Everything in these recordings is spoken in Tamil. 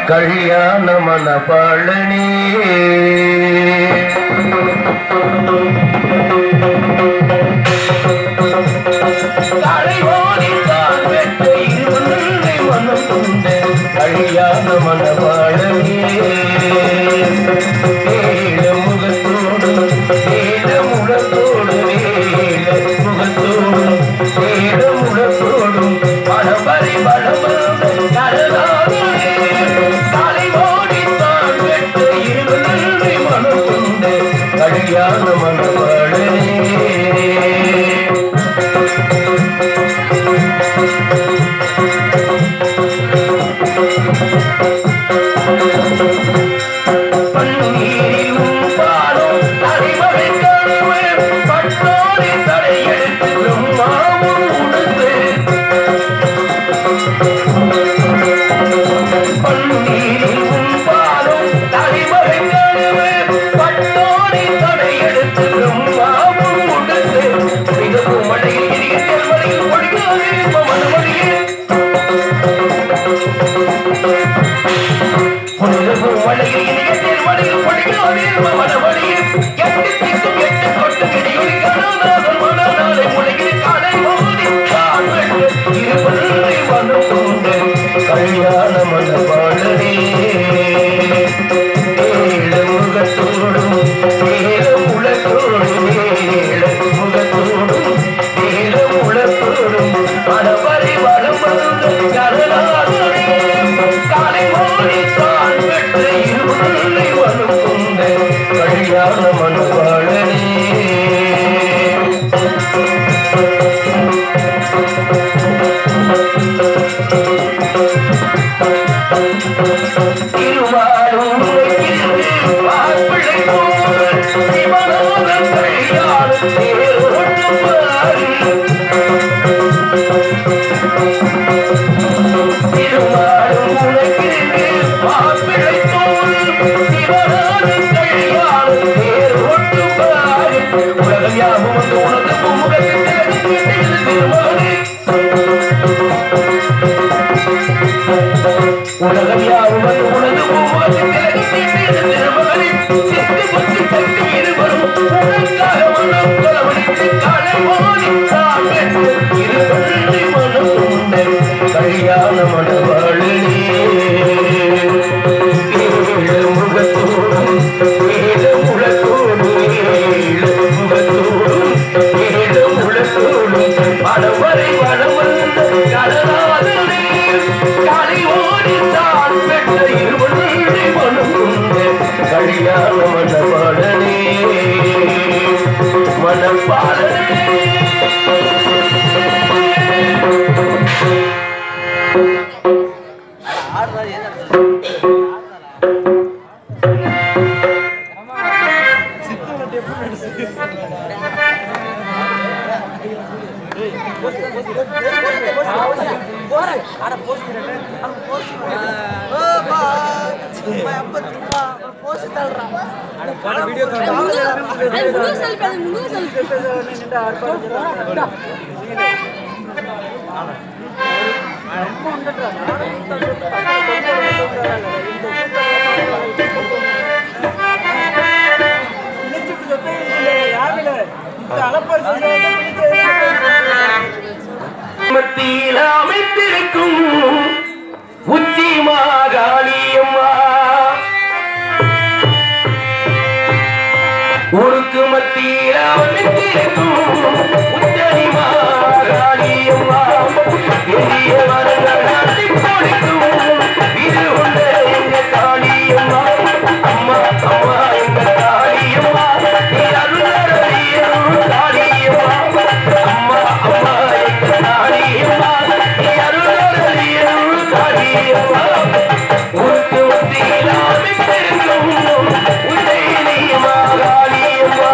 கல்யாண மனபாளனே தலைவாரித்தான் பெற்ற இருவனை மனம் கொண்ட கல்யாண மனபாளனே ஏழ முகத்தோடு ஏழ முகத்தோடு ஏழ முகத்தோடு ஏழ முகத்தோடும் பணபரி பணமந்த கடலாதே தலைவாரித்தான் பெற்ற இருவனை மனம் கொண்ட கல்யாண மனபாளனே பன்னீரிலும் பாலும் தலைமறை கழுவு பட்டோரை தடையெடுத்து பிரம்மாவும் உடுத்து பன்னீரிலும் பாலும் தலைமறை கழுவு பட்டோரை தடையெடுத்து பிரம்மாவும் உடுத்து மிகவும் மழையில் எரிகின்ற மழையில் ஒழுகாது மனமொழியில் புனிதமும் மழையில் இனியத்தில் மழையில் பொழிகிறோமே மனமொழியில் எட்டு திக்கும் எட்டு கொட்டு கிடையில் கணநாதன் மனநாளை முளையில் காலை மோதி காண்பட்டு இருபல்லை மனம் கொண்டு கல்யாண மனபாடனே ஏழு முகத்தோடும் ஏழு முழத்தோடும் ஏழு முகத்தோடும் ஏழு முழத்தோடும் மனபரி வளம் வந்து கடலாதே காலை மோடி தான் பெற்ற இருளை வரும் கொண்ட கல்யாண மனவாளனே திருவாரும் உலகிற்கு மாப்பிள்ளை போல் சிவனாதன் கல்யாணம் தேரோட்டும் பாரு திருமாலும் உலகிற்கு மாப்பிள்ளை போல் சிவனாதன் கல்யாணம் தேரோட்டும் பாரு உலகம் யாவும் வந்து உனது முகத்தில் திருமகனே உலகம் யாவும் வந்து உனது முகத்தில் திருமகனே சித்து புத்தி சக்தி இருவரும் உனக்காக மனம் கொலவழித்து காலை மோதி தான் பெற்று இருவரை மனம் கொண்ட கல்யாண மனவாளனே ஏழு முகத்தோடும் ஏழு முழத்தோடும் ஏழு முகத்தோடும் ஏழு முழத்தோடும் பணவரை வளம் வந்த கடலாதனே காலை ஓடி தான் பெற்ற இருவரை மனம் கொண்ட கல்யாண மனவாளனே மனப்பாளனே அது முழு செல்ஃபி அது முழு செல்ஃபி மத்தியில் அமைத்திருக்கும் உச்சி மாகாளியம்மா ஊருக்கு மத்தியில் அமைத்திருக்கும் உச்சரி மாகாளியம்மா இந்திய மரங்கள் நாட்டி கொடுக்கும் இது உள்ள எங்க காளியம்மா அம்மா அம்மா எங்க காளியம்மா நீ அருளறியும் காளியம்மா அம்மா அம்மா எங்க காளியம்மா நீ அருளறியும் காளியம்மா ஊருக்கு மத்தியில் அமைத்திருக்கும் உதயனி மாகாளியம்மா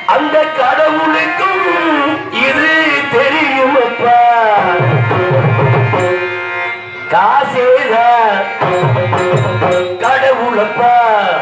அந்த கடவுளுக்கும் இது தெரியுமப்பா காசேதான் கடவுளப்பா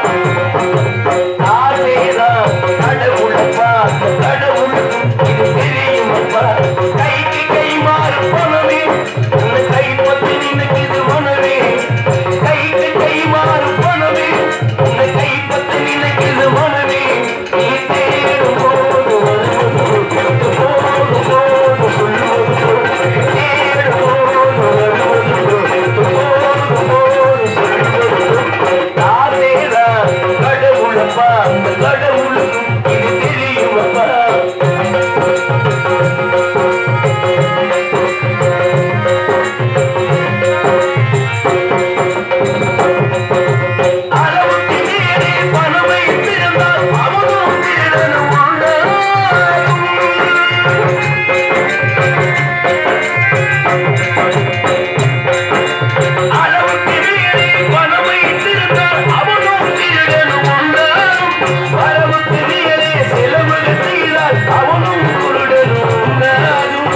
காசேதான் கடவுளப்பா அந்த கடவுளுக்கும் இது தெரியுமப்பா கைக்கு கை மாறு பணமே உன்னை கை பத்தி நினைக்குது மனமே கைக்கு கை மாறு பணமே உன்னை கை பத்தி நினைக்குது மனமே நீ தேடும் போது வருவது கேட்டு போது போது சொல்லுவது போது தேடும் போது வருவது கேட்டு போது போது சொல்லுவது போது தானேதான் கடவுளப்பா அந்த கடவுளுக்கும் இது தெரியுமப்பா அளவுக்கு மீறி பணமை பிறந்தால் அவனும் திருடனும் உண்டாகும். அளவுக்கு மீறி பணமை திருந்தால் அவனும் திருடனும் உண்டாகும். வரவுக்கு மீறி செலவுகள் செய்தால் அவனும் குருடனும் உண்டாகும்.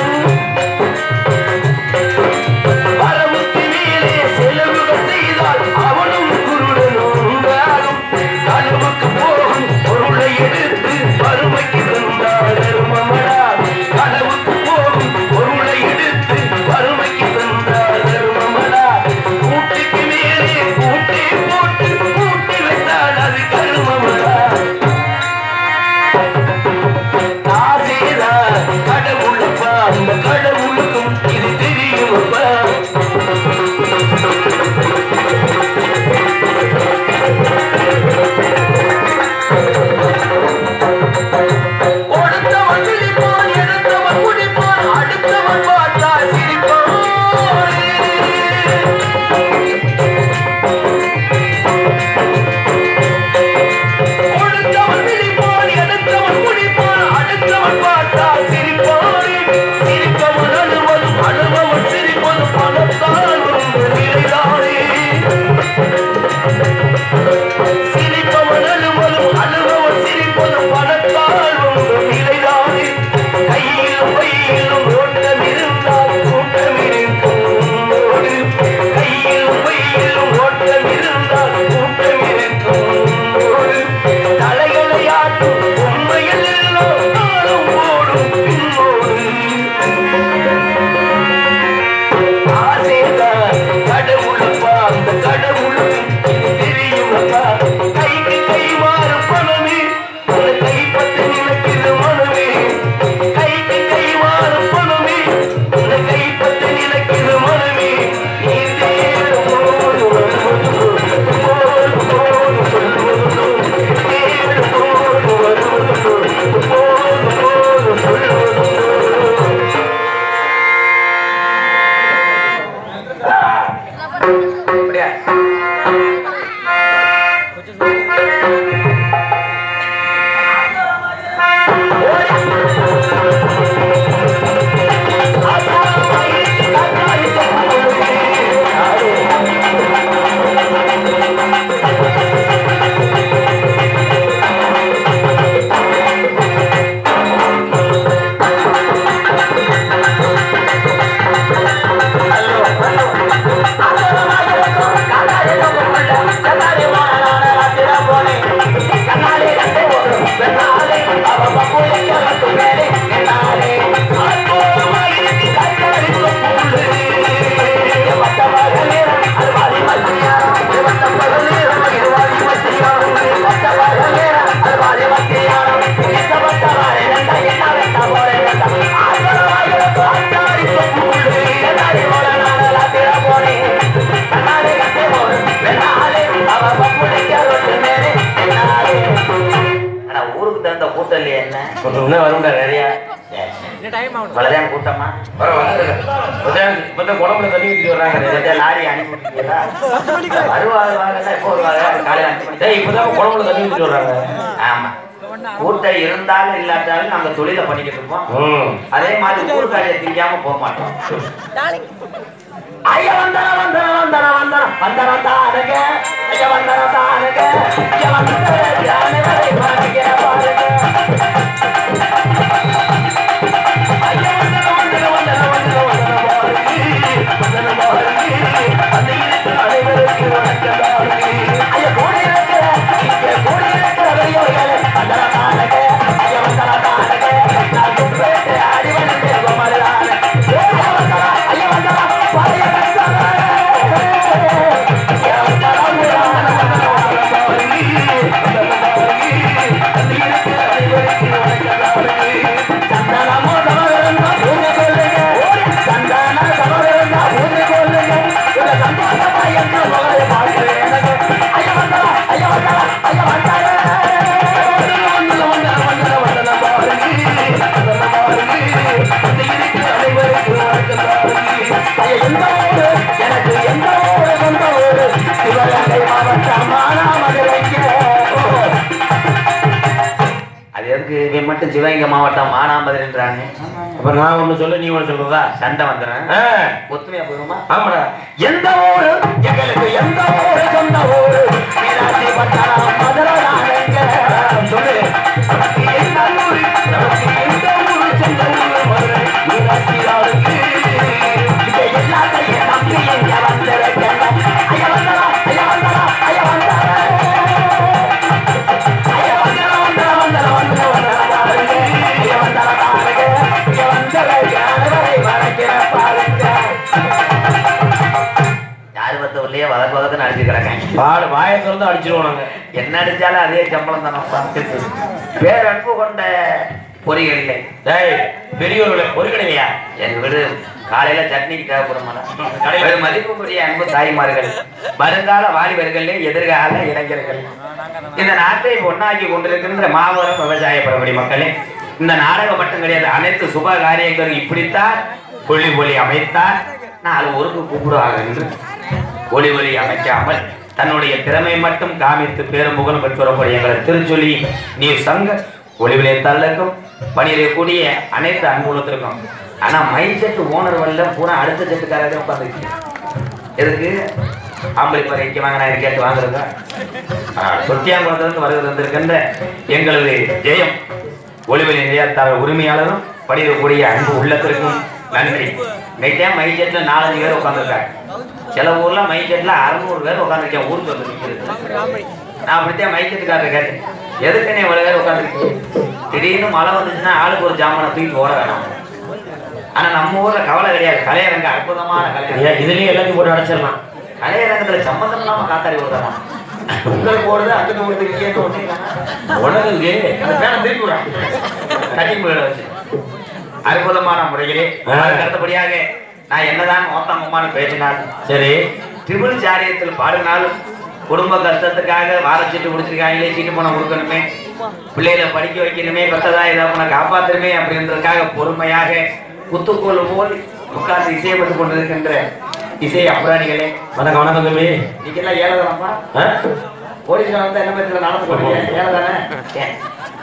வரவுக்கு மேலே செலவுகள் செய்தால் அவனும் குருடனும் உண்டாகும். கனவுக்கு போகும் பொருளை எடுத்து வறுமைக்கு தந்தால் தருமமடா. கனவுக்கு போகும் பொருளை எடுத்து வறுமைக்கு தந்தால் தருமமடா. கூட்டுக்கு மேலே கூட்டி போட்டு கூட்டி வைத்தால் அது கருமமடா. காசேதான் கடவுளப்பா அந்த கடவுளுக்கும் இது தெரியுமப்பா கொடுத்தவன் சிரிப்பான் எடுத்தவன் குடிப்பான் அடுத்தவன் பார்த்தால் சிரிப்பான் கொடுத்தவன் சிரிப்பான் எடுத்தவன் குடிப்பான் அடுத்தவன் பார்த்தால் சிரிப்பான் சிரிப்பவன் அழுவதும் அழுபவன் சிரிப்பதும் பணத்தால் ஒரு நிலைதானே சிரிப்பவன் அழுவதும் அழுபவன் சிரிப்பதும் பணத்தால் ஒரு நிலைதானே கையிலும் பையிலும் ஓட்டம் இருந்தால் கூட்டம் இருக்கும் ஓடு. கையிலும் பையிலும் ஓட்டம் இருந்தால் கூட்டம் இருக்கும் ஓடு. தலைகளை ஆட்டும் உண்மையில் எல்லாம் நாளும் ஓடும் பின்னோடு ஆசைதான் கடவுளப்பா அந்த கடவுளுக்கும் இது தெரியுமப்பா கைக்கு கை மாறு பணமே உன்னை கைப்பற்றி நினைக்கிற மனமே கைக்கு கை மாறு பணமே உன்னை கைப்பற்றி நினைக்கிற மனமே நீ தேடும் போது வருவது போது போது போது சொல்வது போது தேடும் போது வருவது போது போது போது சொல்வது போது அப்படியா ஆனா ஊருக்கு தகுந்த கூட்டம் இல்லையா என்ன இன்னும் வரும்டா நிறைய வளரையான கூட்டமா வர வந்து இப்பதான் குழம்புல தண்ணி ஊற்றிட்டு வர்றாங்க இதை லாரி அனுப்பி விட்டீங்களா? வருவாங்க வாங்கல இப்போ வருவாங்க காலையில அஞ்சு மணிக்கு டேய் இப்பதான் குழம்புல தண்ணி ஊற்றிட்டு வர்றாங்க ஆமா கூட்டம் இருந்தாலும் இல்லாட்டாலும் நாங்க தொழிலை பண்ணிக்கிட்டு இருப்போம் ம் அதே மாதிரி ஊருக்காரியை திங்காம போக மாட்டோம் ஐயா வந்தன வந்தன வந்தன வந்தன வந்தன தானக ஐயா வந்தன தானக ஐயா வந்தன தானக பாருங்க பாருங்க ஐயா வந்தன வந்தன வந்தன வந்தன வந்தன மாறி வந்தன மாறி அந்த இருக்கிற அனைவருக்கு வணக்கம் மாறி ஐயா கோடி இருக்கிற இங்க கோடி இருக்கிற பெரியவர்களே வந்தன மாறக ஐயா வந்தன மாறக நான் கும்பிட்டு ஆடி வந்து குமரலான ஐயா வந்தன ஐயா வந்தன பாய வந்தன ஐயா வந்தன வந்தன வந்தன மாறி வந்தன மாறி அந்த இருக்கிற அனைவருக்கு வணக்கம் மாறி சந்தனமோ சமரந்தா பூஜை கொள்ளுங்க சந்தன சமரந்தா பூஜை கொள்ளுங்க இந்த சந்தோஷமா என்ன மகளை பார்க்கிறேன் எனக்கு ஐயா வந்தா ஐயா வந்தா ஐயா வந்தா வந்தன வந்தன வந்தன வந்தன பாருங்க வந்தன பாருங்க இந்த இருக்கிற அனைவருக்கு வணக்கம் பாருங்க ஐயா எந்த ஊரு எனக்கு எந்த ஊரு சொந்த ஊரு சிவகங்கை மாவட்டம் மானாமதுரைக்கு அது எதுக்கு இவன் மட்டும் சிவகங்கை மாவட்டம் மானாமதுரைன்றாங்க அப்ப நான் ஒண்ணு சொல்ல நீ ஒண்ணு சொல்றதா சண்டை வந்துடுறேன் ஆ ஒத்துமையா போயிருமா ஆமாடா எந்த ஊரு எங்களுக்கு எந்த ஊரு சொந்த ஊரு மீனாட்சி பட்டணம் மதுரை நாடங்க சொல்லு நமக்கு எந்த ஊரு நமக்கு எந்த ஊரு சொந்த ஊரு மதுரை மீனாட்சி நாடுக்கு இங்க எல்லாத்தையும் நம்பி இங்க வந்திருக்கேன் ஐயா வந்தா ஐயா வந்தா ஐயா வந்தா ஐயா வந்தா வந்தா வந்தா வந்தா வந்தா பாருங்க ஐயா வந்தா பாருங்க ஐயா வந்தா யாரை வரைக்கிற பாருங்க யாரு பத்த உள்ளே வதக்கு வதக்குன்னு அடிச்சு கிடக்காங்க பாடு வாயை திறந்து அடிச்சிருவோம் நாங்க என்ன அடிச்சாலும் அதே சம்பளம் தானே பேரன்பு கொண்ட பொறிகளில்லை டேய் பெரியவர்களே ஒரு கிடையா என் வீடு காலையில சட்னிக்கு தேவைப்படுமா மதிப்புக்குரிய அன்பு தாய்மார்கள் வருங்கால வாலிபர்களே எதிர்கால இளைஞர்கள் இந்த நாட்டை ஒன்னாக்கி கொண்டிருக்கின்ற மாபெரும் விவசாய பரம்பரை மக்களே இந்த நாடகம் மட்டும் கிடையாது அனைத்து சுப காரியங்களும் இப்படித்தான் ஒளி ஒளி அமைத்தார் நாலு ஊருக்கு கூப்பிடுவாங்க என்று ஒளி ஒளி அமைக்காமல் தன்னுடைய திறமை மட்டும் காமித்து பேரும் புகழும் பெற்று வரக்கூடிய எங்களை திருச்சொல்லி நீ சங்க ஒளிவிலே தள்ளக்கும் பணியிடக்கூடிய அனைத்து அன்புலத்திற்கும் ஆனா மைண்ட் செட் ஓனர் வரல பூரா அடுத்த செட்டுக்காரங்க உட்காந்துருக்கு எதுக்கு ஆம்பளை பறை இங்க வாங்க நான் கேட்டு வாங்குறதா சொத்தியாங்குளத்திலிருந்து வருகிறது வந்திருக்கின்ற எங்களது ஜெயம் ஒளிவெளி நிலையத்தாளர் உரிமையாளரும் படிக்கக்கூடிய அன்பு உள்ளத்திற்கும் நன்றி இன்னைக்கே மைக் செட்ல நாலஞ்சு பேர் உட்காந்துருக்காங்க சில ஊர்ல மைக் செட்ல அறுநூறு பேர் உட்காந்துருக்கேன் ஊருக்கு வந்து நிற்கிறது நான் அப்படித்தான் மைக் செட்டுக்காரர் கேட்டேன் எதுக்கு நீ இவ்வளவு பேர் உட்காந்துருக்கீங்க திடீர்னு மழை வந்துச்சுன்னா ஆளுக்கு ஒரு ஜாமானை தூக்கி ஓட வேணாம் ஆனா நம்ம ஊர்ல கவலை கிடையாது கலையரங்க அற்புதமான கலையரங்க இதுலயே எல்லாத்தையும் போட்டு அடைச்சிடலாம் கலையரங்கத்துல சம்பந்தம் இல்லாம காத்தாடி விடுறாங்க உங்களுக்கு ஓடுது அங்கிட்டு ஓடுது இங்கே ஓடுது உனக்கு அந்த பேனை திருப்பி விடுறான். தட்டி முறையில வச்சு அற்புதமான முறைகளே ஆ. அதுக்கு அடுத்தபடியாக நான் என்னதான் மோத்தமமான பேசினால் சரி திமிழ் சாரியத்தில் பாடினாலும் குடும்ப கஷ்டத்துக்காக வார சீட்டு குடிச்சிருக்காங்களே சீட்டு பணம் கொடுக்கணுமே பிள்ளைகளை படிக்க வைக்கணுமே பெற்றதா ஏதாவது உன்னை காப்பாத்தணுமே அப்படின்றதுக்காக பொறுமையாக குத்துக்கோல் போல் உட்கார்ந்து இசையப்பட்டு கொண்டிருக்கின்ற இசை அப்புராணிகளே வணக்கம் வணக்கம் தம்பி நீங்க எல்லாம் ஏழதானப்பா ஆ? போலீஸ்கார வந்து என்ன பத்தி நடந்து போறீங்க ஏழதானே ஏன்?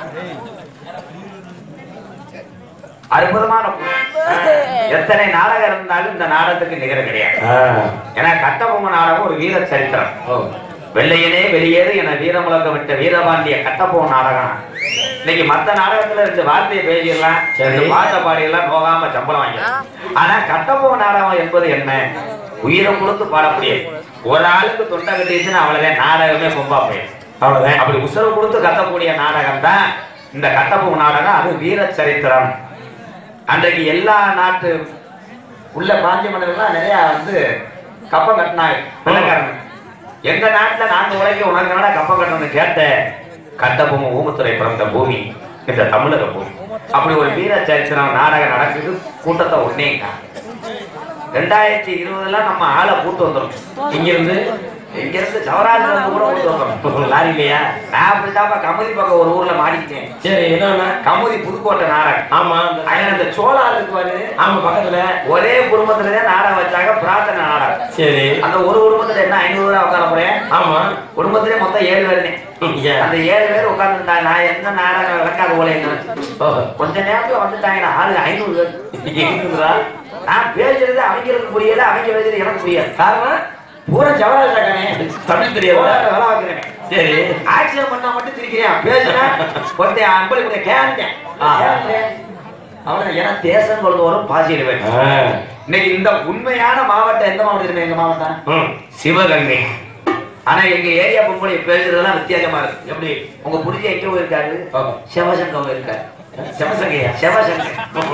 அற்புதமான பொண்ணு. எத்தனை நாடகம் இருந்தாலும் இந்த நாடகத்துக்கு நிகர கிடையாது ஆ. ஏன்னா கட்டபொம்ம நாடகம் ஒரு வீர சரித்திரம் ஓ. வெள்ளையனே வெளியேறு என வீரமுழக்க விட்ட வீரபாண்டிய கட்டபொம்ம நாடகம் இன்னைக்கு மத்த நாடகத்துல இருந்து வார்த்தையை பேசிடலாம் சரி. ரெண்டு பாட்டை பாடியெல்லாம் போகாம சம்பளம் வாங்கிடலாம் ஆனா கட்டபொம்ம நாடகம் என்பது என்ன உயிரை கொடுத்து பாடக்கூடியது ஒரு ஆளுக்கு தொண்டை கட்டிச்சுன்னா அவ்வளவுதான் நாடகமே பொம்பா போயிடும் அவ்வளவுதான் அப்படி உசுறு கொடுத்து கத்தக்கூடிய நாடகம் தான் இந்த கட்டபொம்ம நாடகம் அது வீர சரித்திரம் அன்றைக்கு எல்லா நாட்டு உள்ள பாண்டிய மன்னர்கள்லாம் நிறைய வந்து கப்பம் கட்டினாங்க வெள்ளக்காரங்க எங்க நாட்டுல நாங்க உழைக்க உனக்கு நாடா கப்பம் கட்டணும் கேட்ட கட்டபொம்ம ஊமத்துறை பிறந்த பூமி இந்த தமிழக பூமி அப்படி ஒரு வீர சரித்திரம் நாடகம் நடக்குது கூட்டத்தை ஒன்னேங்க ரெண்டாயிரத்தி இருபதுல நம்ம ஆளை கூட்டு வந்துடும் இங்கிருந்து இங்க இருந்து சவராஜ்ல இருந்து கூட கூட்டு வந்துடும் லாரி இல்லையா நான் அப்படித்தாப்பா கமுதி பக்கம் ஒரு ஊர்ல மாட்டிக்கிட்டேன் சரி என்னன்னா கமுதி புதுக்கோட்டை நாடகம் ஆமா அந்த- அதுல அந்த சோழா இருக்கு பாரு ஆமா பக்கத்துல ஒரே குடும்பத்துலதான் நாடகம் வச்சாங்க பிரார்த்தனை நாடகம் சரி அந்த ஒரு குடும்பத்துல என்ன ஐநூறு ரூபா உட்கார போறேன் ஆமா குடும்பத்திலே மொத்தம் ஏழு பேருனே ஏன்? அந்த ஏழு பேர் உட்கார்ந்துருந்தாங்க நான் என்ன நாடகம் விளக்காத போல என்ன ஓஹோ. கொஞ்ச நேரத்துல வந்துட்டாங்க ஆளு ஐநூறு பேர் இருக்குதுடா. நான் பேசுறது அவங்களுக்கு புரியல அவங்க பேசுறது எனக்கு புரியல காரணம் பூரா ஜவஹர்லால் தானே தமிழ் தெரியாதா? வேலை வைக்கிறேன் சரி ஆக்சிடென்ட் பண்ணா மட்டும் சிரிக்கிறேன் பேசுனா ஒருத்தன் அம்பளி கொஞ்சம் கேட்டேன் அவன ஏன்னா தேசம் கொண்டு வரும் பாசிடுவேன் ஆ. இன்னைக்கு இந்த உண்மையான மாவட்டம் எந்த மாவட்டம் இருக்கு எங்க மாவட்டம் ம். சிவகங்கை ஆனா எங்க ஏரியா பொம்பளை பேசுறதெல்லாம் வித்தியாசமா இருக்கு எப்படி உங்க புரிஞ்ச எங்க போயிருக்காரு ஆமா. சிவசங்கம் போயிருக்காரு சிவசங்கையா சிவசங்கர்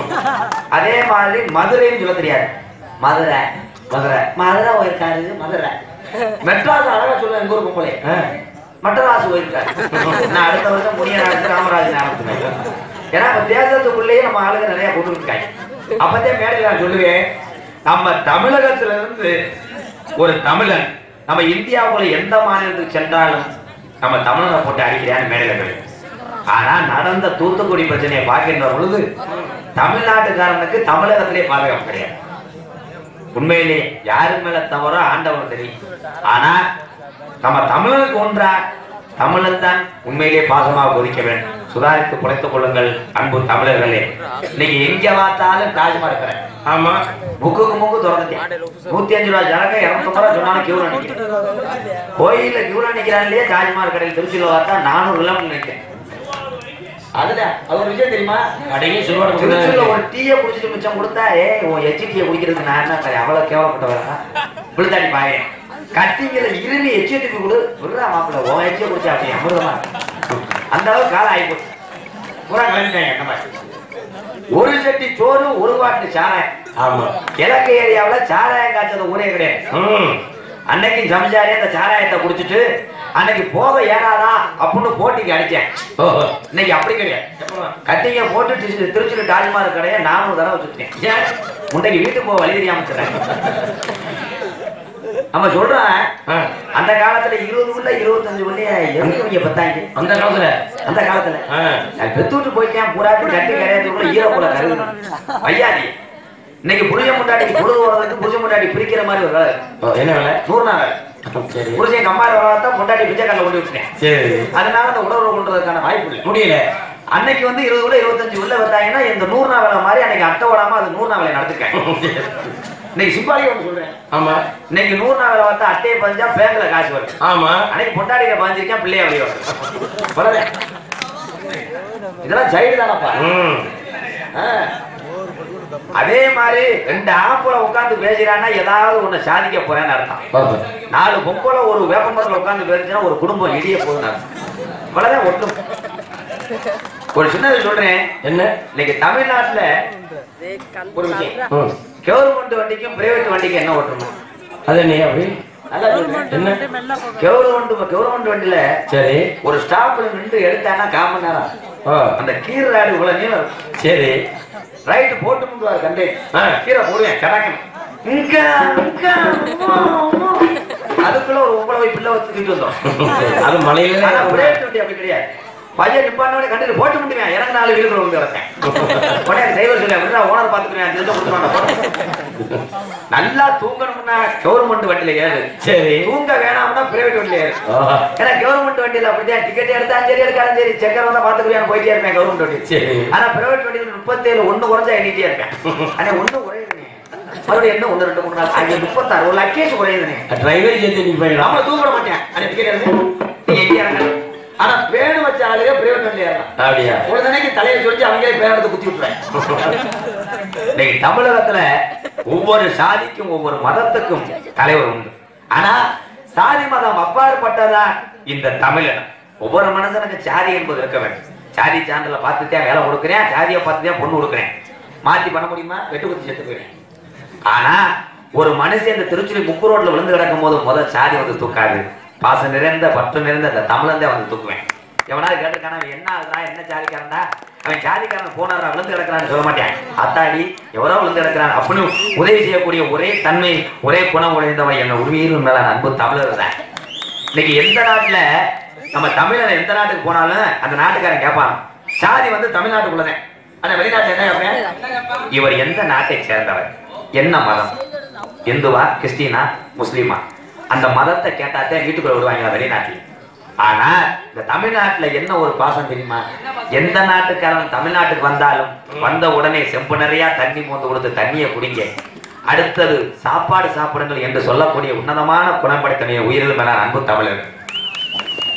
அதே மாதிரி மதுரைன்னு சொல்ல தெரியாது மதுரை மதுரை மதுரை போயிருக்காரு மதுரை மெட்ராஸ் அழகா சொல்ல எங்க ஊர் பொம்பளை ஆ. மட்டராசு போயிருக்காரு நான் அடுத்த வருஷம் முனியராஜ் ராமராஜ் ஆரம்பிச்சுவேன் ஏன்னா இப்ப தேசத்துக்குள்ளேயே நம்ம ஆளுங்க நிறைய கொண்டு இருக்காங்க அப்பதான் மேடையில் நான் சொல்லுவேன் நம்ம தமிழகத்துல இருந்து ஒரு தமிழன் நம்ம இந்தியாவுக்குள்ள எந்த மாநிலத்துக்கு சென்றாலும் நம்ம தமிழனை போட்டு அடிக்கிறான்னு மேடையில் சொல்லு. ஆனா நடந்த தூத்துக்குடி பிரச்சனையை பார்க்கின்ற பொழுது தமிழ்நாட்டுக்காரனுக்கு தமிழகத்திலே பாதுகாப்பு கிடையாது உண்மையிலே யாரு மேல தவறோ ஆண்டவன் தெரியும் ஆனா நம்ம தமிழனுக்கு ஒன்றா தமிழன் தான் உண்மையிலே பாசமாக கொதிக்க வேண்டும் சுதாரித்து குறைத்துக் கொள்ளுங்கள் அன்பு தமிழர்களே இன்னைக்கு எங்க பார்த்தாலும் தாஜ்மா இருக்கிறேன் ஆமா புக்குக்கு முக்கு திறந்துட்டேன் நூத்தி அஞ்சு ரூபாய் ஜனங்க இருநூத்தம்பது ரூபாய் சொன்னாலும் கியூல நிக்கிறேன் கோயில்ல கியூல நிக்கிறான் இல்லையே தாஜ்மஹால் கடையில் திருச்சியில பார்த்தா நானூறு கிலோமீட்டர் நிற்கிறேன் அதுல அது ஒரு விஷயம் தெரியுமா கடையே சுருவாடு திருச்சியில ஒரு டீயை குடிச்சிட்டு மிச்சம் கொடுத்தா ஏ உன் எச்சி டீயை குடிக்கிறதுக்கு நான் என்ன கதை, அவ்வளவு கேவலப்பட்டவரா விழுத்தாடி பாயேன் கத்திங்கிற இருமி எச்சி டீ கொடு விடுறா மாப்பிள்ள உன் எச்சியை குடிச்சா அப்படி அமிர்தமா இருக்கு. அந்த அளவுக்கு காலம் ஆகி போச்சு பூரா கிளம்பிட்டாங்க என்ன மாதிரி ஒரு சட்டி சோறு ஒரு வாட்டு சாராயம் ஆமா கிழக்கு ஏரியாவுல சாராயம் காய்ச்சது ஊரே கிடையாது ம் அன்னைக்கு சமைச்சாரே அந்த சாராயத்தை குடிச்சிட்டு அன்னைக்கு போக ஏறாதா அப்படின்னு போட்டிக்கு அடிச்சேன் ஓஹோ இன்னைக்கு அப்படி கிடையாது கட்டிங்க போட்டு திருச்சி- திருச்சியில டால்மார் கடையை நானூறு தடவை சுத்தேன் ஏன் முன்னைக்கு வீட்டுக்கு போக வழி தெரியாம வச்சுறேன் நம்ம சொல்றேன் ஆ. அந்த காலத்துல இருபது உள்ள இருபத்தஞ்சு உள்ள எதுக்கு இவங்க பத்தாங்க அந்த காலத்துல அந்த காலத்துல ஆ. நான் பெத்து விட்டு போயிட்டேன் பூராட்டி கட்டி கரையாதுக்குள்ள ஈர போல கருது வையாதி இன்னைக்கு புளிய முட்டாடி பொழுது வர்றதுக்கு புளிய முட்டாடி பிரிக்கிற மாதிரி ஒரு வேலை ஓ, என்ன வேலை நூறு நாள் வேலை. சரி புருஷன் கம்மாரி வரதான் முட்டாடி பிச்சைக்கால கொண்டு விட்டுட்டேன் சரி அதனால அந்த உணர்வு கொண்டதுக்கான வாய்ப்பு இல்லை முடியல அன்னைக்கு வந்து இருபது உள்ள இருபத்தஞ்சு உள்ள வந்தாங்கன்னா இந்த நூறு நாள் வேலை மாதிரி அன்னைக்கு அட்டை விடாம அது நூறு நாள் வேலை நடத்துக்கேன் இன்னைக்கு சிம்பாலிக்கு ஒன்று சொல்றேன் ஆமா இன்னைக்கு நூறு நாள் வேலை பார்த்தா அட்டையை பதிஞ்சா பேங்க்ல காசு வரும் ஆமா அன்னைக்கு பொண்டாடியில பதிஞ்சிருக்கேன் பிள்ளைய அப்படியே வரும் வளரேன். இதெல்லாம் சைடு தானப்பா ம் ஆ. அதே மாதிரி ரெண்டு ஆம்பளை உட்கார்ந்து பேசுறான்னா ஏதாவது ஒண்ணு சாதிக்க போறேன்னு அர்த்தம் பாப்போம் நாலு பொம்பளை ஒரு வேப்பமரத்துல உட்கார்ந்து பேசுச்சுன்னா ஒரு குடும்பம் இடிய போகுதுன்னு அர்த்தம் இவ்வளவுதான் ஒட்டும் ஒரு சின்னது சொல்றேன் என்ன இன்னைக்கு தமிழ்நாட்டுல ஒரு விஷயம் ம் கவர்மெண்ட் வண்டிக்கும் பிரைவேட் வண்டிக்கும் என்ன ஓட்டணும் அது என்ன அப்படி நல்லா சொல்றேன் என்ன கவர்மெண்ட் கவர்மெண்ட் வண்டியில சரி ஒரு ஸ்டாப்ல நின்று எடுத்தானா கால் மணி நேரம் ஓ அந்த கீரை ராடு இவ்வளவு நீளம் இருக்கும். சரி ரைட்டு போட்டு முண்டுவார் கண்டே ஆ. கீரை போடுவேன் கடக்கணும் இங்க இங்க அம்மா, அம்மா. அதுக்குள்ள ஒரு உங்களை போய் பிள்ளை வச்சுக்கிட்டு வந்தோம் அது மலையில ஆனா பிரைவேட் வண்டி அப்படி கிடையாது பையன் நிப்பானோட கண்டிட்டு போட்டு முடியுவேன் எனக்கு நாலு வீடுகள் வந்து கிடத்தேன் உடனே டிரைவர் சொல்லி அப்படின்னா ஓனர் பாத்துக்கிறேன் அஞ்சு நிமிஷம் கொடுத்துருவாங்க நல்லா தூங்கணும்னா கவர்மெண்ட் வண்டியில ஏறு சரி தூங்க வேணாம்னா பிரைவேட் வண்டியில ஏறு ஓ, ஏன்னா கவர்மெண்ட் வண்டியில அப்படிதான் டிக்கெட் எடுத்தாலும் சரி எடுக்காலும் சரி செக்கர் வந்தா பாத்துக்கிறேன் போயிட்டே இருப்பேன் கவர்மெண்ட் வண்டி சரி ஆனா பிரைவேட் வண்டியில முப்பத்தேழு ஒண்ணு குறைஞ்சா எண்ணிட்டே இருப்பேன் ஆனா ஒண்ணு குறையுதுனே மறுபடியும் என்ன ஒண்ணு ரெண்டு மூணு நாள் அங்கே முப்பத்தாறு ஒரு லக்கேஜ் குறையுதுனே டிரைவர் சேர்த்து நீ போயிடலாம் நம்ம தூங்க மாட்டேன் அந்த டிக்கெட் எடுத்து நீ எங்க இறங்கணும் ஆனா பேடு வச்ச ஆளுங்க பிரைவேட் வண்டியில ஏறலாம் அப்படியா ஒரு தடவைக்கு தலையை சொல்லி அவங்களே பேர் எடுத்து குத்தி விட்டுறேன் இன்னைக்கு தமிழகத்துல ஒவ்வொரு சாதிக்கும் ஒவ்வொரு மதத்துக்கும் தலைவர் உண்டு ஆனா சாதி மதம் அப்பாற்பட்டதா இந்த தமிழன் ஒவ்வொரு மனுஷனுக்கு சாதி என்பது இருக்க வேண்டும் சாதி சான்றிதழ பார்த்துட்டேன் வேலை கொடுக்குறேன் சாதியை பார்த்துட்டேன் பொண்ணு கொடுக்குறேன் மாத்தி பண்ண முடியுமா வெட்டு குத்தி செத்து போயிடுறேன் ஆனா ஒரு மனுஷன் இந்த திருச்சுழி முக்கு ரோட்ல விழுந்து கிடக்கும் போது முதல் சாதி வந்து தூக்காது பாசம் நிறைந்த பற்று நிறைந்த இந்த தமிழந்தே வந்து தூக்குவேன் எவனாவது கேட்டிருக்கானா அவன் என்ன ஆகுதா என்ன ஜாதிக்காரன்டா அவன் ஜாதிக்காரன் போனாரா விழுந்து கிடக்கிறான்னு சொல்ல மாட்டேன் அத்தாடி எவரோ விழுந்து கிடக்கிறான் அப்படின்னு உதவி செய்யக்கூடிய ஒரே தன்மை ஒரே குணம் உடைந்தவன் எங்க உரிமையில் மேல அன்பு தமிழர் தான் இன்னைக்கு எந்த நாட்டுல நம்ம தமிழர் எந்த நாட்டுக்கு போனாலும் அந்த நாட்டுக்காரன் கேட்பான் சாதி வந்து தமிழ்நாட்டுக்குள்ளதான் ஆனா வெளிநாட்டுல என்ன கேட்பேன் இவர் எந்த நாட்டை சேர்ந்தவர் என்ன மதம் இந்துவா கிறிஸ்டினா முஸ்லீமா அந்த மதத்தை கேட்டாத்தே வீட்டுக்குள்ள விடுவாங்க வெளிநாட்டுல ஆனா இந்த தமிழ்நாட்டுல என்ன ஒரு பாசம் தெரியுமா எந்த நாட்டுக்காரன் தமிழ்நாட்டுக்கு வந்தாலும் வந்த உடனே செம்பு நிறைய தண்ணி மோந்து கொடுத்து தண்ணியை குடிங்க அடுத்தது சாப்பாடு சாப்பிடுங்கள் என்று சொல்லக்கூடிய உன்னதமான குணம் படைத்தனைய உயிரில் மேல அன்பு தமிழர்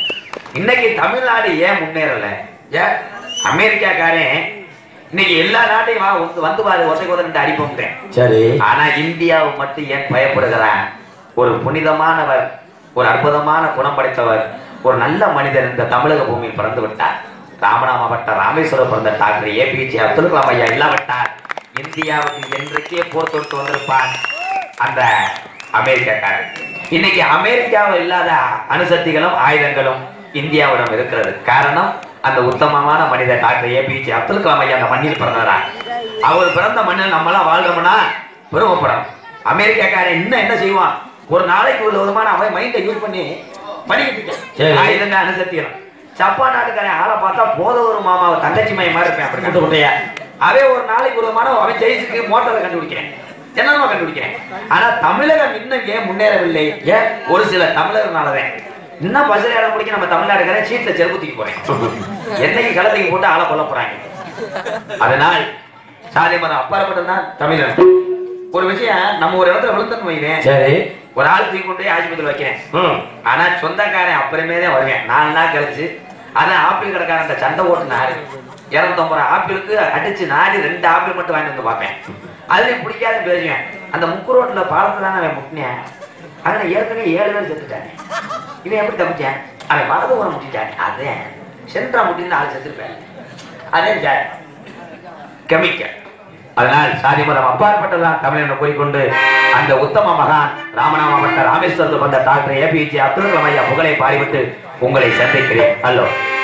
இன்னைக்கு தமிழ்நாடு ஏன் முன்னேறல ஏன் அமெரிக்காக்காரன் இன்னைக்கு எல்லா நாட்டையும் வா, வந்து வந்து பாரு ஒசைக்கு ஒருத்தர் அடிப்போம் சரி ஆனா இந்தியாவை மட்டும் ஏன் பயப்படுகிறான் ஒரு புனிதமானவர் ஒரு அற்புதமான குணம் படைத்தவர் ஒரு நல்ல மனிதர் இந்த தமிழக பூமியில் பிறந்து விட்டார் ராமநாம மாவட்ட ராமேஸ்வரம் பிறந்த டாக்டர் ஏபிஜே அப்துல் கலாம் ஐயா இல்லாவிட்டார் இந்தியாவுக்கு என்றைக்கே போர் தொட்டு வந்திருப்பான் அந்த அமெரிக்காக்காரன் இன்னைக்கு அமெரிக்காவில் இல்லாத அணுசக்திகளும் ஆயுதங்களும் இந்தியாவிடம் இருக்கிறது காரணம் அந்த உத்தமமான மனிதர் டாக்டர் ஏபிஜே அப்துல் கலாம் ஐயா அந்த மண்ணில் பிறந்தவரா அவர் பிறந்த மண்ணில் நம்மளாம் வாழ்றோம்னா பெருமைப்படும் அமெரிக்காக்காரன் இன்னும் என்ன செய்வான் ஒரு நாளைக்கு ஒரு விதமான அவன் மைண்டை யூஸ் பண்ணி பண்ணிக்கிட்டு சரி. இருக்கான் ஆயுதங்க அணுசக்திகளும் ஜப்பான் நாட்டுக்காரன் ஆளை பார்த்தா போத ஒரு மாமாவை தங்கச்சி மைய மாதிரி இருப்பேன் அப்படி கண்டு குட்டையா அவன் ஒரு நாளைக்கு ஒரு விதமான அவன் ஜெயிச்சுக்கு மோட்டரை கண்டுபிடிக்கிறேன் என்னமா கண்டுபிடிக்கிறேன் ஆனா தமிழகம் இன்னும் ஏன் முன்னேறவில்லை ஏன் ஒரு சில தமிழர்னாலதான் இன்னும் பஸ்ல இடம் பிடிக்க நம்ம தமிழ்நாடுக்காரன் சீட்ல செருப்பு தூக்கி போறேன் என்னைக்கு களத்துக்கு போட்டு ஆளை கொல்ல போறாங்க அதனால் சாதி மதம் அப்பாற்பட்டது தான் தமிழன் ஒரு விஷயம் நம்ம ஒரு இடத்துல விழுந்தன்னு வைக்கிறேன் சரி ஒரு ஆள் தூக்கி கொண்டு போய் ஆஸ்பத்திரியில் வைக்கிறேன் ம் ஆனா சொந்தக்காரன் அப்புறமே தான் வருவேன் நாலு நாள் கழிச்சு அதான் ஆப்பிள் கடைக்காரன் அந்த சண்டை ஓட்டு நாடு இரநூத்தம்பது ரூபா ஆப்பிளுக்கு அடிச்சு நாடி ரெண்டு ஆப்பிள் மட்டும் வாங்கிட்டு வந்து பார்ப்பேன் அதுலயும் பிடிக்காத பேசுவேன் அந்த முக்கு ரோட்ல பாலத்துல தானே அவன் முட்டினேன் ஆனா ஏற்கனவே ஏழு பேர் செத்துட்டானே இவன் எப்படி தப்பிச்சேன் அவன் மரபு உரம் முட்டிட்டானே அதே சென்ட்ரா முட்டின்னு ஆள் செத்துருப்பேன் அதே ஜாய் கெமிக்கல் அதனால் சாதி மதம் அப்பாற்பட்டதான் தமிழ் என்று கூறிக்கொண்டு அந்த உத்தம மகான் ராமநாம மாவட்ட ராமேஸ்வரத்தில் வந்த டாக்டர் ஏபிஜே அப்துல் கலாம் ஐயா புகழை பாடிவிட்டு உங்களை சந்திக்கிறேன் ஹலோ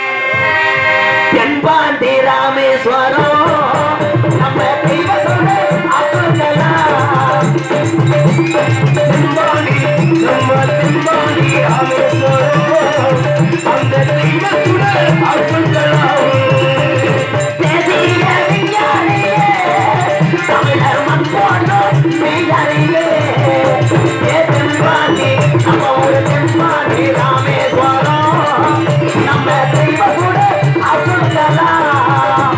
தென்பாண்டி ராமேஸ்வரம் நம்ம தெய்வ சொல்ல அப்துல் கலாம் தென்பாண்டி நம்ம தென்பாண்டி ராமேஸ்வரம் அந்த தெய்வ சுடர் அப்துல் கலாம் தேசிய விஞ்ஞானியே தமிழர் மண் போன்றோம் மெய்யறிவே ஏ தென்பாண்டி நம்ம ஒரு தென்பாண்டி ராமேஸ்வரம் நம்ம தெய்வ சுடர் அப்துல் கலாம்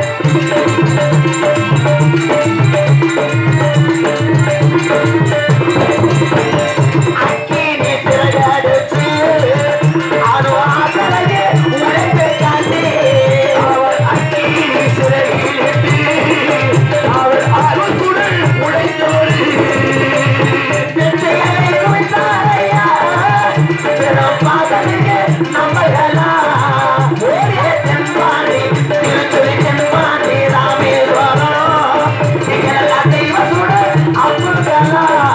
அக்கினி சிறகடிச்சு அணு ஆசலையே உழைத்து காட்டி அவர் அக்கினி சிறையிலிட்டு அவர் அருள்குடல் உழைத்தவர் வெற்றிகளை குவித்தாரையா சிறப்பாசலுக்கு நம்மளெல்லாம் ஓடிய தென்பாண்டி திருச்சுழி தென்பாண்டி ராமேஸ்வரம் எங்களெல்லாம் தெய்வ சுடர் அப்துல் கலாம்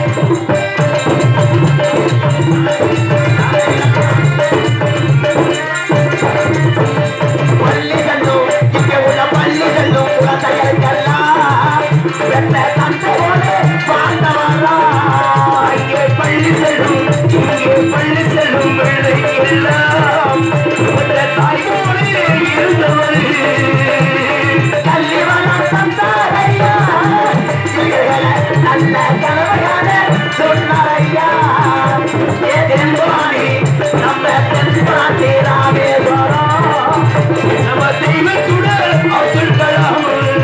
பள்ளிகளும் இங்கே உள்ள பள்ளிகளும் குழந்தைகளுக்கெல்லாம் பெற்ற தந்தையோடு வாழ்ந்தவரா இங்கே பள்ளி செல்லும் இங்கே பள்ளி செல்லும் பிள்ளைக்கெல்லாம் பெற்ற தாய்மோடு இருந்தவர் கல்வி வளம் தந்தாரையா இவைகளை நல்ல கனவையான சொன்னாரையா ஏ தென்பாண்டி நம்ம தென்பாண்டி ராமேஸ்வரம் நம்ம தெய்வத்துடன் அப்துல் கலாம்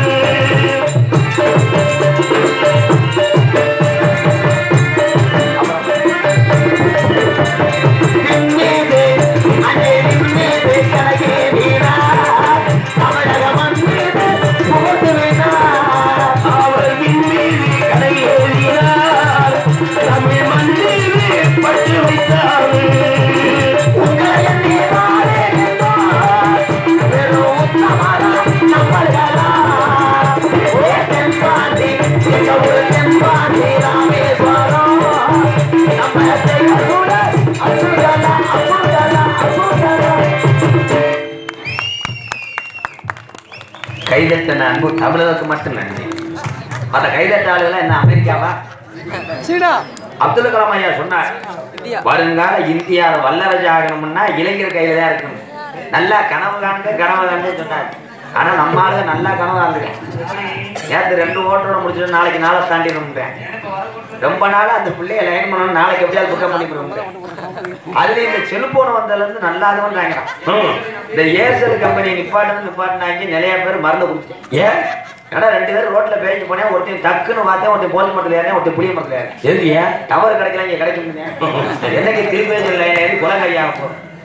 விண்ணேது அங்கே விண்ணேது கனகே வீரா தமிழகம் மீது போது அவர் விண்ணீது கடையேறினார் தமிழ் மண் மீது பட்டு வைத்தார் உங்களை எண்ணி வாழே நின்றார். வெறும் உத்தமராம் நம்மளா ஏ தென்பாண்டி எங்க ஊரு தென்பாண்டி ராமேஸ்வரம் நம்ம தெய்வ சூழல் அசுரலா அசுரலா அசுரலா கைதட்டின அன்பு தமிழருக்கு மட்டும் நன்றி மற்ற கைதட்ட ஆளுகள் என்ன அமெரிக்காவா அப்துல் கலாம் ஐயா சொன்னார் வருங்கால இந்தியாவை வல்லரசு ஆகணும்னா இளைஞர் கையில தான் இருக்கணும் நல்லா கனவு காண்க கனவு காண்க சொன்னார் ஆனா நம்ம ஆளுங்க நல்லா கனவு காண்கிறேன் நேற்று ரெண்டு ஓட்டரோட முடிச்சுட்டு நாளைக்கு நாளை தாண்டிடும்ன்றேன் ரொம்ப நாளா அந்த பிள்ளைய லைன் பண்ணணும் நாளைக்கு எப்படியாவது புக்கப் பண்ணி போடுறேன் அதுல இந்த செல்போன் வந்ததுல இருந்து நல்லா அதுவன்றாங்க ம் இந்த ஏர்செல் கம்பெனி நிப்பாட்டு நிப்பாட்டினாங்க நிறைய பேர் மறந்து கொடுத்துட்டேன் ஏன் ஏன்னா ரெண்டு பேரும் ரோட்ல பேசிட்டு போனேன் ஒருத்தன் டக்குன்னு பார்த்தேன் ஒருத்தன் போலி மரத்துல ஏறேன் ஒருத்தன் புளிய மரத்துல ஏறேன் எதுக்கு ஏன் டவர் கிடைக்கல இங்க கிடைக்க முடியும் என்னைக்கு திருப்பேசி லைன் ஏறி குலங்கையா போகும்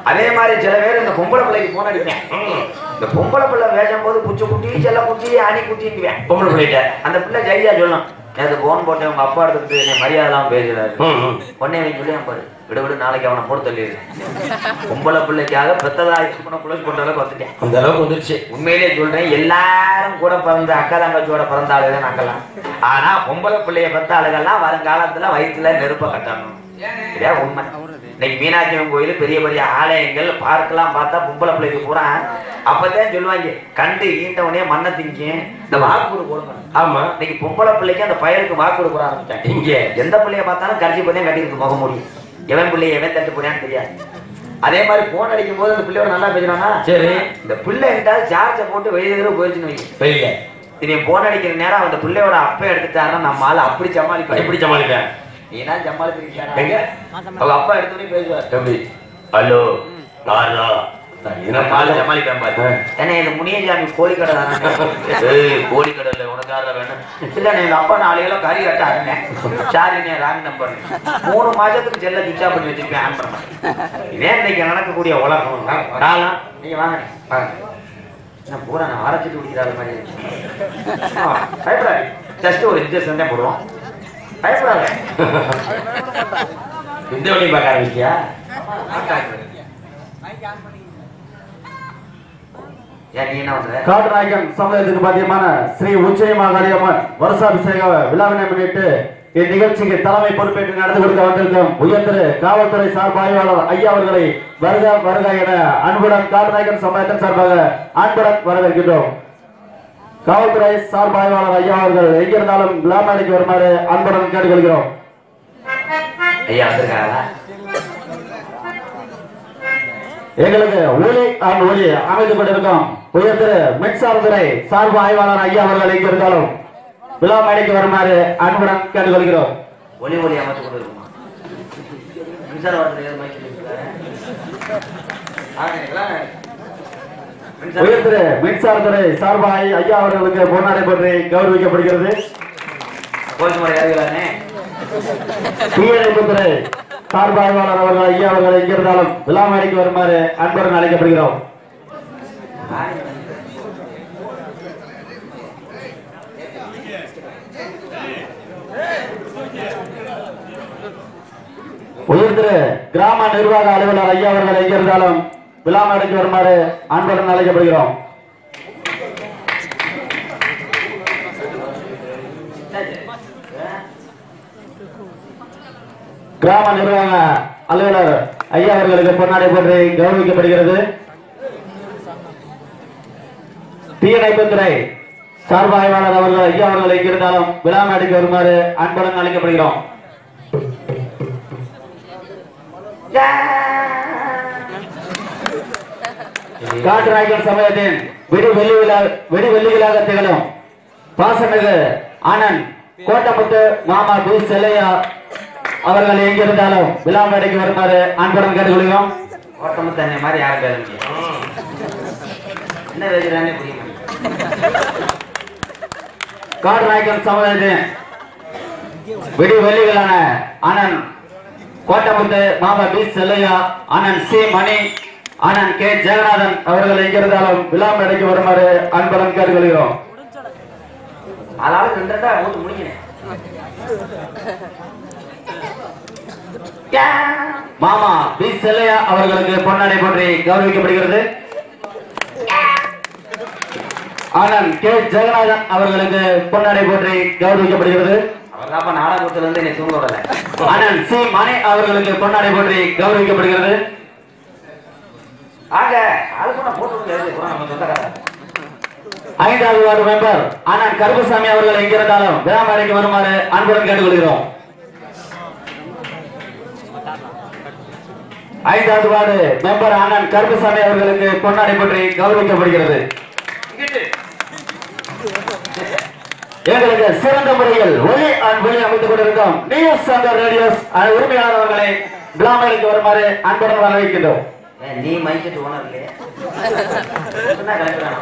அதே மாதிரி சில பேர் இந்த பொம்பளை பிள்ளைக்கு போன் அடிப்பேன் இந்த பொம்பளை பிள்ளை பேசும் போது குச்சி குட்டி செல்ல குட்டி அணி குட்டிங்குவேன் பொம்பளை பிள்ளைகிட்ட அந்த பிள்ளை ஜெயிச்சா சொல்லணும் நேற்று போன் போட்டேன் உங்க அப்பா எடுத்துட்டு என்னை மரியாதைலாம் பேசுறாரு ம், ம். உடனே அவன் சொல்லி பாரு விடு விடு நாளைக்கு அவனை போட்டு தள்ளிடு பொம்பளை பிள்ளைக்காக பெத்ததா இருக்கணும் குளோஸ் பண்ற அளவுக்கு வந்துட்டேன் அந்த அளவுக்கு வந்துருச்சு உண்மையிலேயே சொல்றேன் எல்லாரும் கூட பிறந்த அக்கா தங்கச்சியோட பிறந்த ஆளுதான் நாங்கெல்லாம் ஆனா பொம்பளை பிள்ளைய பெத்த ஆளுகள்லாம் வருங்காலத்துல வயிற்றுல நெருப்ப கட்டணும் இதான் உண்மை இன்னைக்கு மீனாட்சி அம்மன் கோயில் பெரிய பெரிய ஆலயங்கள் பார்க்கலாம் பார்த்தா பொம்பளை பிள்ளைக்கு பூரா அப்பதான் சொல்லுவாங்க கண்டு ஈண்டவனே மண்ணை திங்கும் இந்த வாக்குறு போடுங்க ஆமா இன்னைக்கு பொம்பளை பிள்ளைக்கு அந்த பயலுக்கு வாக்குறு போட ஆரம்பிச்சாங்க இங்க எந்த பிள்ளைய பார்த்தாலும் கட்சி பண்ணி கட்டிருக்கு முக முடியும் எவன் பிள்ளைய எவன் தட்டு போறியான்னு தெரியாது அதே மாதிரி போன் அடிக்கும் போது அந்த பிள்ளையோட நல்லா பேசுறானா சரி இந்த பிள்ளை எங்கிட்டாவது சார்ஜை போட்டு வெளியே போயிடுச்சுன்னு வை வெளியில இனி போன் அடிக்கிற நேரம் அந்த பிள்ளையோட அப்ப எடுத்துட்டாருன்னா நம்ம ஆளு அப்படி சமாளிப்பா எப்படி சமாளிப்பேன் நீனா சமாளிப்பிருக்கா எங்க அவங்க அப்பா எடுத்தோடனே பேசுவார் எப்படி ஹலோ யாரா நம்ம ஆளு சமாளிப்பேன் பாரு ஏன்னா இந்த முனியசாமி கோழிக்கடை தானே ஏய் கோழிக்கடை இல்லை உனக்கு யாரா வேணும் இல்ல எங்க அப்பா நாலு கிலோ கறி கட்ட ஆடினேன் சாரி நீ ராங் நம்பர் மூணு மாசத்துக்கு செல்ல சுவிட்ச் பண்ணி வச்சிருப்பேன் ஆன் பண்ண மாட்டேன். இதே இன்னைக்கு நடக்கக்கூடிய உலகம் காலம் நீங்க வாங்க வாங்க என்ன பூரா நான் அரைச்சிட்டு குடிக்கிறாள் மாதிரி இருக்கு. ஆ, பயப்படாது ஜஸ்ட் ஒரு இன்ஜெக்ஷன் தான் போடுவோம் பயப்படாத இந்த வழியை பார்க்க ஆரம்பிச்சியா ஏன் நீ என்ன பண்ற காட்டுநாயக்கன் சமுதாயத்துக்கு பாத்தியமான ஸ்ரீ உச்சயமாகாளியம்மன் வருஷாபிஷேக விழாவினை முன்னிட்டு இந்நிகழ்ச்சிக்கு தலைமை பொறுப்பேற்று நடந்து கொடுக்க வந்திருக்கும் உயர்திரு காவல்துறை சார்பு ஆய்வாளர் ஐயா அவர்களை வருக வருக என அன்புடன் காட்டுநாயக்கன் சமுதாயத்தின் சார்பாக அன்புடன் வரவேற்கின்றோம் காவல்துறை சார்பு ஆய்வாளர் ஐயா அவர்கள் எங்கிருந்தாலும் விழா மேடைக்கு வருமாறு அன்புடன் கேட்டுக்கொள்கிறோம் ஐயா வந்திருக்காங்களா எங்களுக்கு ஒளி அண்ட் ஒளி அமைந்து கொண்டிருக்கும் உயர்திரு மின்சாரத்துறை சார்பு ஆய்வாளர் ஐயா அவர்கள் எங்க இருந்தாலும் விழா மேடைக்கு வருமாறு அன்புடன் கேட்டுக்கொள்கிறோம் ஒளி ஒளி அமைச்சு கொண்டு இருக்குமா மின்சார வாரத்தில் ஏது மைக் சொல்லியிருக்காரு? ஆ, இதெல்லாம் மின்சார- உயர்திரு மின்சாரத்துறை சார்பு ஆய்- ஐயா அவர்களுக்கு பொன்னாடை பற்றி கௌரவிக்கப்படுகிறது கோயில் முறை ஏறுகிறானே தீயணைப்புத்துறை சார்பு ஆய்வாளர் அவர்கள் ஐயா அவர்கள் எங்க இருந்தாலும் விழா மேடைக்கு வருமாறு அன்புடன் அழைக்கப்படுகிறோம் உயர்திரு கிராம நிர்வாக அலுவலர் ஐயா அவர்கள் எங்க இருந்தாலும் விழா மேடைக்கு வருமாறு அன்புடன் அழைக்கப்படுகிறோம் கிராம நிர்வாக அலுவலர் ஐயா அவர்களுக்கு பொன்னாடை போற்றி கௌரவிக்கப்படுகிறது தீயணைப்புத்துறை சார்பு ஆய்வாளர் அவர்கள் ஐயா அவர்கள் எங்கிருந்தாலும் விழா மேடைக்கு வருமாறு அன்புடன் அழைக்கப்படுகிறோம் காட்டுராய்கள் சமயத்தின் வெடி வெள்ளி விழா வெடி வெள்ளிகளாக திகழும் பாசமிகு ஆனந்த் கோட்டமுத்து மாமா பி செல்லையா அவர்கள் எங்கிருந்தாலும் விழா மேடைக்கு வருமாறு அன்புடன் கேட்டுக்கொள்கிறோம் ஓட்டமும் தண்ணி மாதிரி யாரும் பேச முடியும் என்ன பேசுறானே புரிய மாட்டேங்குது காட்டுராய்கள் சமயத்தின் வெடி வெள்ளிகளான ஆனந்த் கோட்டமுத்து மாமா P Chellaiya Anand C Mani Anand K Jeganathan அவர்கள் எங்கிருந்தாலும் விழா மேடைக்கு வருமாறு அன்புடன் கேட்டுக்கொள்கிறோம் அதனால ரெண்டா ஊத்து முடிக்கிறேன் மாமா பி செல்லையா அவர்களுக்கு பொன்னாடை போற்றி கௌரவிக்கப்படுகிறது ஆனந்த் கே ஜெகநாதன் அவர்களுக்கு பொன்னாடை போற்றி கௌரவிக்கப்படுகிறது அவர்தாப்பா நாடகத்துல இருந்து என்னை தூங்க விடல ஆனந்த் சி மணி அவர்களுக்கு பொன்னாடை போற்றி கௌரவிக்கப்படுகிறது ஆக அது கூட போட்டு விட்டு கூட நம்ம சொந்தக்காரன் ஐந்தாவது வார்டு மெம்பர் ஆனந்த் கருப்பசாமி அவர்கள் எங்கிருந்தாலும் விழாமேடைக்கு வருமாறு அன்புடன் கேட்டுக்கொள்கிறோம் ஐந்தாவது வார்டு மெம்பர் ஆனந்த் கருப்பசாமி அவர்களுக்கு பொன்னாடை போற்றி கௌரவிக்கப்படுகிறது இங்கிட்டு எங்களுக்கு சிறந்த முறையில் ஒளி அண்ட் ஒளி அமைத்துக் கொண்டிருக்கும் நியூஸ் சங்கர் ரேடியோஸ் உரிமையாளர் அவர்களை விழாமேடைக்கு வருமாறு அன்புடன் வரவேற்கின்றோம் ஏன் நீ மைக்கெட்டு ஓனர் இல்லையா சொன்னா கிளம்புறானா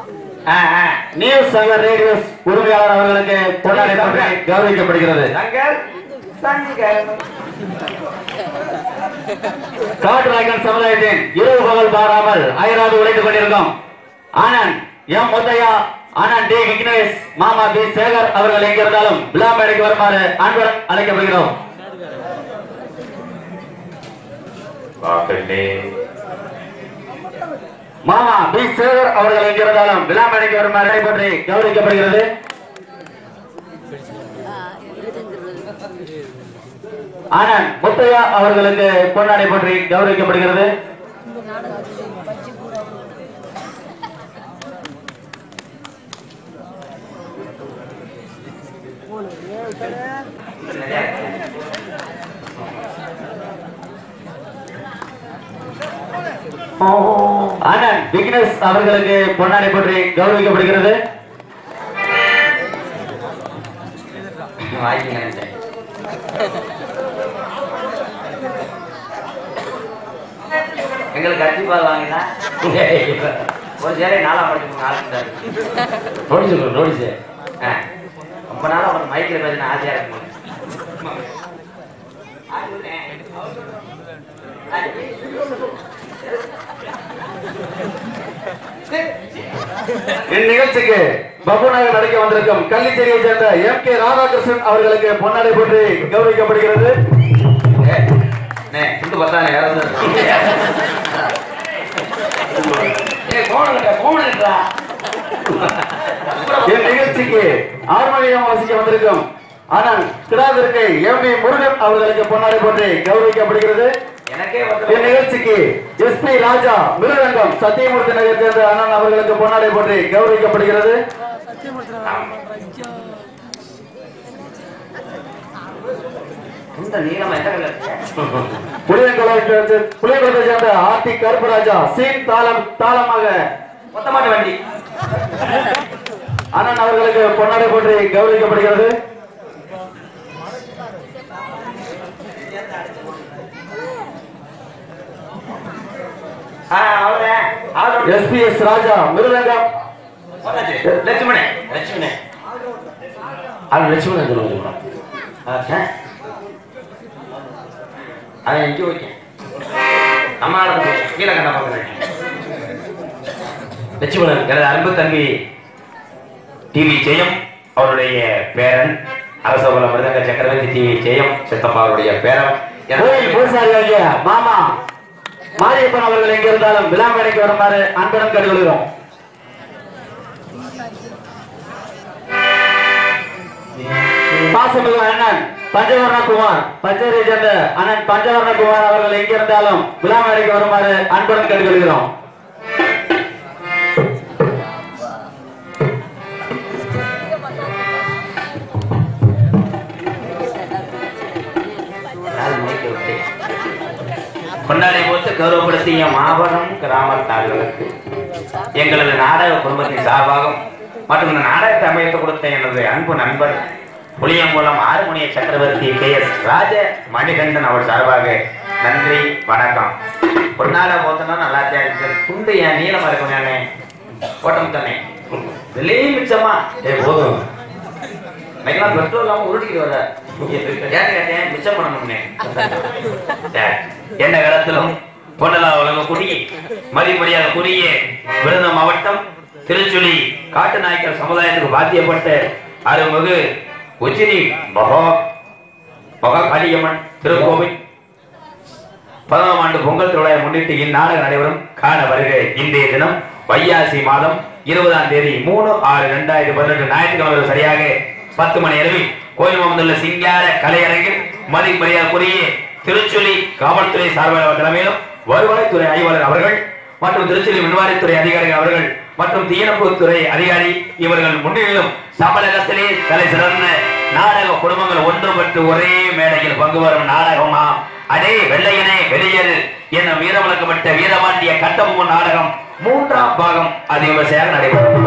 ஆ, ஆ. நியூஸ் செவன் ரேடியோஸ் உரிமையாளர் அவர்களுக்கு கொண்டாடி போட்டு கௌரவிக்கப்படுகிறது சங்கர் சங்கர் காட்டுராயகன் சமுதாயத்தின் இரவு பகல் பாராமல் அயராது உழைத்துக் கொண்டிருக்கும் ஆனந்த் எம் முத்தையா ஆனந்த் டி விக்னேஷ் மாமா பி சேகர் அவர்கள் எங்கிருந்தாலும் விழா மேடைக்கு வருமாறு அன்புடன் அழைக்கப்படுகிறோம் வாக்கண்டே மாமா பி சேகர் அவர்கள் எங்கிருந்தாலும் விழா மேடைக்கு வருமாறு நடைபெற்று கௌரவிக்கப்படுகிறது ஆனந்த் முத்தையா அவர்களுக்கு பொன்னாடை போற்றி கௌரவிக்கப்படுகிறது ஆனந்த் விக்னேஷ் அவர்களுக்கு பொன்னாடை போற்றி கௌரவிக்கப்படுகிறது வாய்க்கு நினைச்சேன் எங்களுக்கு அரிசி பால் வாங்கினா ஒரு சேலை நாளா படிச்சு ஆரம்பிச்சாரு நோட்டீஸ் நோட்டீஸ் ஆ. ரொம்ப நாளா ஒரு மைக்கில் பேசின ஆசையா இருக்கும் இந்நிகழ்ச்சிக்கு பப்புனாக நடிக்க வந்திருக்கும் கள்ளிச்சேரியை சேர்ந்த எம் கே ராதாகிருஷ்ணன் அவர்களுக்கு பொன்னாடை போற்றி கௌரவிக்கப்படுகிறது துண்டு பத்தானே வேற எதுவும் ஏய் கோணம் கோணம் இந்நிகழ்ச்சிக்கு ஆர்மணியம் வாசிக்க வந்திருக்கும் ஆனால் கிடாவிற்கு எம் வி முருகன் அவர்களுக்கு பொன்னாடை போற்றி கௌரவிக்கப்படுகிறது எனக்கே வந்து இந்நிகழ்ச்சிக்கு எஸ் பி ராஜா மிருதங்கம் சத்தியமூர்த்தி நகர் சேர்ந்த அண்ணன் அவர்களுக்கு பொன்னாடை போற்றி கௌரவிக்கப்படுகிறது இந்த நீளம் எந்த கலர் புளியங்குளத்தை புளியங்குளத்தை சேர்ந்த ஆர்த்தி கருப்பராஜா சீன் தாளம் தாளமாக மொத்தமாட்ட வண்டி அண்ணன் அவர்களுக்கு பொன்னாடை போற்றி கௌரவிக்கப்படுகிறது ஆ அவ்வளவுதான் அவ்வளவு S P S Raja mridangam லட்சுமணே லட்சுமணே அது லட்சுமணன் சொல்லுவாங்க அவன் எங்க வைக்க அம்மாவோட கீழே கண்ண பார்க்கிறேன் லட்சுமணன் எனது அன்பு தம்பி டிவி ஜெயம் அவருடைய பேரன் அரசகுல மிருதங்க சக்கரவர்த்தி டிவி ஜெயம் சித்தப்பா அவருடைய பேரன் கோயில் எனக்கு- பூசாரி ஆகிய மாமா மாரியப்பன் அவர்கள் எங்க இருந்தாலும் விழா மேடைக்கு வருமாறு அன்புடன் கேட்டுக்கொள்கிறோம் பாசமிகு அண்ணன் பஞ்சவர்ண குமார் பச்சேரியை சேர்ந்த அண்ணன் பஞ்சவர்ண குமார் அவர்கள் எங்க இருந்தாலும் விழா மேடைக்கு வருமாறு அன்புடன் கேட்டுக்கொள்கிறோம் நாலு மணிக்கு விட்டு. கொண்டாடி போட்டு கௌரவப்படுத்திய மாபெரும் கிராமத்தார்களுக்கு எங்களது நாடக குடும்பத்தின் சார்பாகவும் மற்றும் இந்த நாடகத்தை அமைத்து கொடுத்த எனது அன்பு நண்பர் புளியங்குளம் ஆறுமணிய சக்கரவர்த்தி கே எஸ் ராஜ மணிகண்டன் அவர் சார்பாக நன்றி வணக்கம் பொன்னாட போத்தனா நல்லா இருந்துச்சு துண்டு என் நீளமா இருக்கும் நானே ஓட்டம் தானே வெளியே மிச்சமா ஏ போதும் இன்னைக்கெல்லாம் பெட்ரோல் இல்லாம உருட்டிட்டு வர ஏன் கேட்டேன் மிச்சம் பண்ணணும்னே சரி. என்ன காலத்திலும் பொன்னலா உலக குடி மதிமரியாதை குடிய விருதுநகர் மாவட்டம் திருச்சுழி காட்டு நாயக்கர் சமுதாயத்துக்கு பாத்தியப்பட்ட அருள்மிகு உச்சினி மகா மகா காளியம்மன் திருக்கோவில் பதினொன்றாம் ஆண்டு பொங்கல் திருவிழாவை முன்னிட்டு இந்நாடகம் நடைபெறும் காண வருகை இன்றைய தினம் வையாசி மாதம் இருபதாம் தேதி மூணு ஆறு ரெண்டாயிரத்தி பதினெட்டு ஞாயிற்றுக்கிழமை சரியாக பத்து மணி அளவில் கோயில் வந்துள்ள சிங்கார கலையரங்கில் மதிமரியாதைக்குரிய திருச்சுழி காவல்துறை சார்பாளர் தலைமையிலும் வருவாய்த்துறை ஆய்வாளர் அவர்கள் மற்றும் திருச்சுழி மின்வாரித்துறை அதிகாரிகள் அவர்கள் மற்றும் தீயணைப்புத்துறை அதிகாரி இவர்கள் முன்னிலையிலும் தமிழகத்திலே தலை சிறந்த நாடக குடும்பங்கள் ஒன்றுபட்டு ஒரே மேடையில் பங்கு வரும் நாடகமா அடே வெள்ளையனே வெளியேறு என வீரமுழக்கப்பட்ட வீரபாண்டிய கட்டபொம்மன் நாடகம் மூன்றாம் பாகம் அதிவிமர்சையாக நடைபெறும்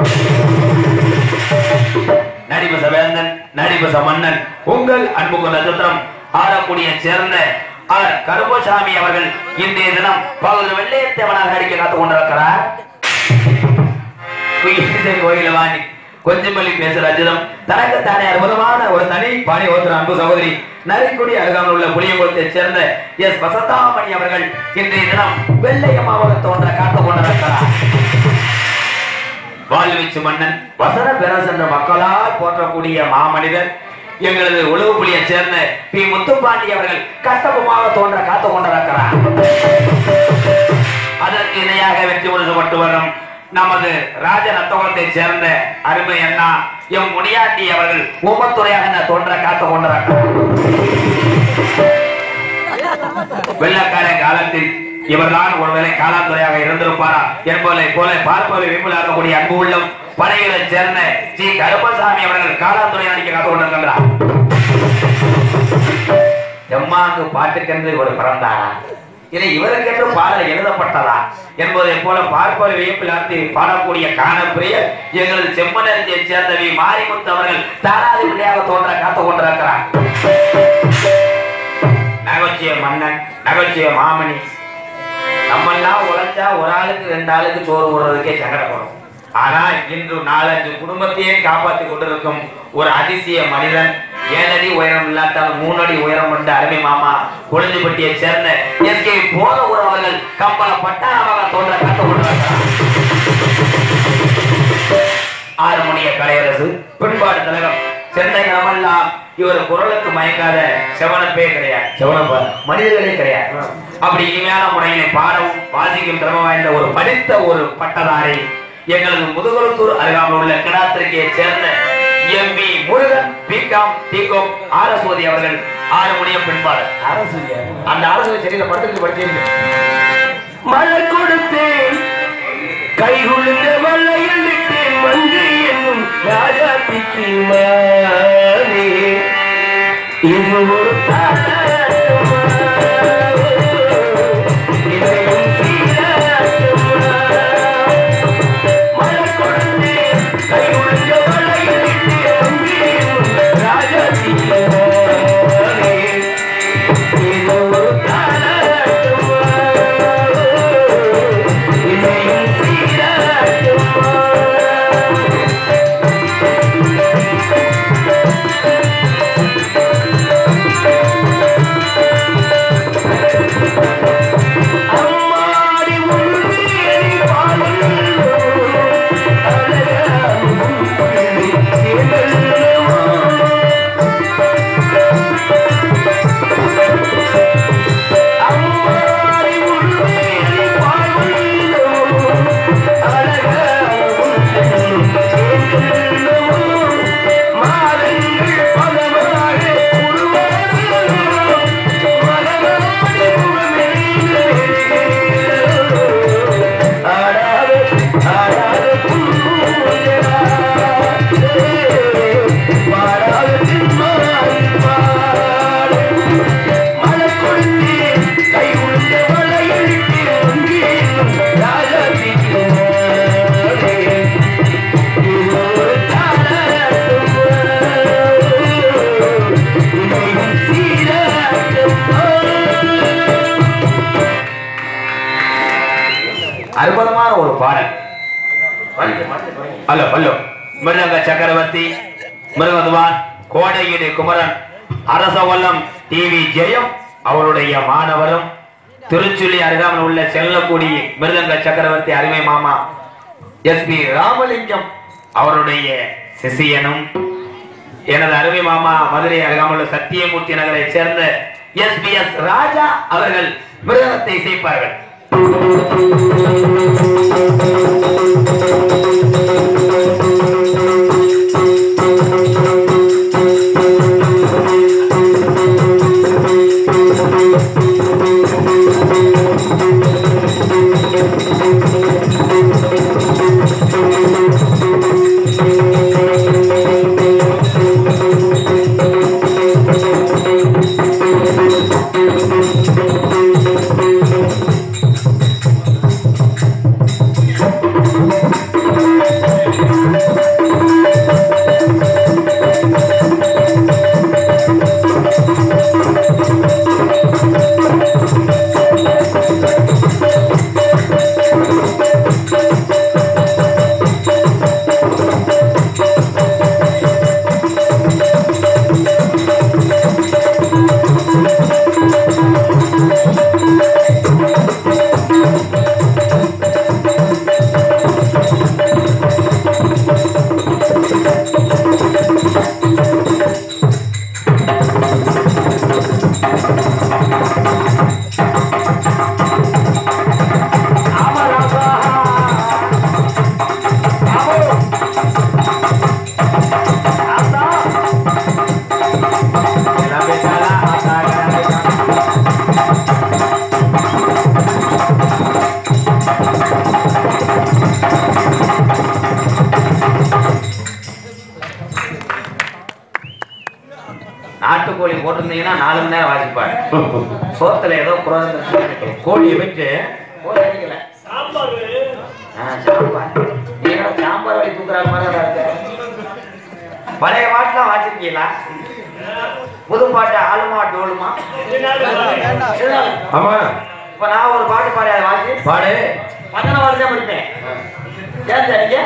நடிபச வேந்தன் நடிபச மன்னன் உங்கள் அன்புக்கு நட்சத்திரம் ஆரக்குடியை சேர்ந்த ஆர் கருப்பசாமி அவர்கள் இன்றைய தினம் பகுதி வெள்ளையத்தேவனாக நடிக்க காத்துக் கொண்டிருக்கிறார் குயிலிசை கோயிலவாணி கொஞ்சமல்லி பேசுற அஜிதம் தனக்குத்தானே அற்புதமான ஒரு தனி பாணி ஓத்துற அன்பு சகோதரி நரிக்குடி அருகாமல் உள்ள புளியங்குளத்தைச் சேர்ந்த எஸ் வசந்தாமணி அவர்கள் இன்றைய தினம் வெள்ளையமாக தோன்ற காத்து கொண்டிருக்கிறார் வாழ்வீச்சு மன்னன் வசன பெரஸ் என்ற மக்களால் போற்றக்கூடிய மாமனிதர் எங்களது உழவு புலியைச் சேர்ந்த பி முத்துப்பாண்டி அவர்கள் கட்டபமாக தோன்ற காத்து கொண்டிருக்கிறார் அதற்கு இணையாக வெற்றி முழுசப்பட்டு வரும் நமது ராஜ ரத்தகுலத்தைச் சேர்ந்த அருமை அண்ணா எம் முனியாண்டி அவர்கள் ஊமத்துறையாக தோன்ற காத்து கொண்டிருக்கிறார் வெள்ளக்காரன் காலத்தில் இவர்தான் ஒருவேளை காலாந்துறையாக இருந்திருப்பாரா என்பதை போல பார்ப்பதை விமலாக்கக்கூடிய அன்பு உள்ளம் படைகளைச் சேர்ந்த ஸ்ரீ கருப்பசாமி அவர்கள் காலாந்துறை அணிக்க காத்து கொண்டிருக்கின்றார் எம்மாங்கு பாட்டுக்கென்று இவர் பிறந்தாரா இதை இவருக்கென்று பாடல் எழுதப்பட்டதா என்பதை போல பார்ப்பதை வியப்பில் அர்த்தி பாடக்கூடிய காணப்பிரிய எங்களது செம்மனரிஞ்சைச் சேர்ந்த வி மாரிமுத்து அவர்கள் தாராதி பிள்ளையாக தோன்ற காத்து கொண்டிருக்கிறார் நகைச்சுய மன்னன் நகைச்சுய மாமணி நம்மெல்லாம் உழைச்சா ஒரு ஆளுக்கு ரெண்டு ஆளுக்கு சோறு போடுறதுக்கே சங்கடப்படும் ஆனா இன்று நாலஞ்சு குடும்பத்தையே காப்பாத்தி கொண்டிருக்கும் ஒரு அதிசய மனிதன் ஏழடி உயரம் இல்லாட்டால் மூணு அடி உயரம் கொண்ட அருமை மாமா கொழுந்துப்பட்டியை சேர்ந்த எஸ் கே போத உறவர்கள் கம்பள பட்டாளமாக தோன்ற காத்து கொண்டிருக்கிறார் ஆறுமணிய கலையரசு பின்பாடு தலைவர் சென்னை நாமெல்லாம் இவர் குரலுக்கு மயங்காத செவனப்பே கிடையாது செவனப்பா மனிதர்களே கிடையாது அப்படி இனிமையான முறையினை பாடவும் வாசிக்கும் திறமை வாய்ந்த ஒரு படித்த ஒரு பட்டதாரி எங்களது முதுகுளத்தூர் அருகாமல் உள்ள கிடாத்திரிக்கையை சேர்ந்த எம்பி முருகன் பிகாம் டிகோம் ஆரஸ்வதி அவர்கள் ஆறு மணிய பின்பாடு அரசு அந்த ஆலோசனை செடியில படுத்துட்டு படிச்சிருந்தேன் மலர் கொடுத்தேன் கை குழுந்த வல்லையில் விட்டேன் மங்கை என்னும் ராஜாத்திக்கு மானே இது ஒரு தாலாட்டுமா? இதயம் சீராட்டுமா? மலர் கொடுத்தேன் கை குழுந்த வல்லையில் விட்டேன் மங்கை என்னும் ராஜாத்திக்கு மானே இது ஒரு தாலாட்டுமா? இதயம் சீராட்டுமா? அம்மாடி உள்ளேறி பாடல்லோ, அழகான உன்கிளி சேவல்லவோ. அம்மாடி உள்ளேறி பாடல்லோ, அழகான உன்கிளி சேவல்லவோ. மாதங்கள் பலவாக உருவானோ, மலராடி முகமென்று வெறுகிறோ. ஆடாத ஆடாத பூங்குழலா, பாடாத தின்மாரி பாடு. மலர் கொடுத்தே கை உழுந்த வளையலிட்டு ஒன்றியும் ராஜாத்திக்கு மாறே. இது ஒரு தாலாட்டுமா, இனியும் சீராட்டுமா. அற்புதமான ஒரு பாடல் அல்ல பல்லோ மிருதங்க சக்கரவர்த்தி மிருகதுவான் கோடையீடு குமரன் அரசவல்லம் டிவி ஜெயம் அவருடைய மாணவரும் திருச்சுழி அருகாமல் உள்ள செல்லக்குடி மிருதங்க சக்கரவர்த்தி அருமை மாமா எஸ் பி ராமலிங்கம் அவருடைய சிசியனும் எனது அருமை மாமா மதுரை அருகாமல் உள்ள சத்தியமூர்த்தி நகரை சேர்ந்த எஸ் பி எஸ் ராஜா அவர்கள் மிருதத்தை இசைப்பார்கள் ஆ நாட்டுக்கோழி போட்டிருந்தீங்கன்னா நாலு மணி நேரம் வாசிப்பாரு சோத்துல ஏதோ குறைந்த கோழியை வச்சு கோழி அடிக்கல ஆ, சாம்பார் நீங்க சாம்பார் வழி தூக்குற மாதிரி தான் இருக்கு பழைய பாட்டுலாம் வாசிருக்கீங்களா புது பாட்டு ஆளுமா டோலுமா ஆமா இப்ப நான் ஒரு பாட்டு பாடி அதை வாசி பாடு பத்தனை வாரம் தான் படிப்பேன் ஏன் சரிங்க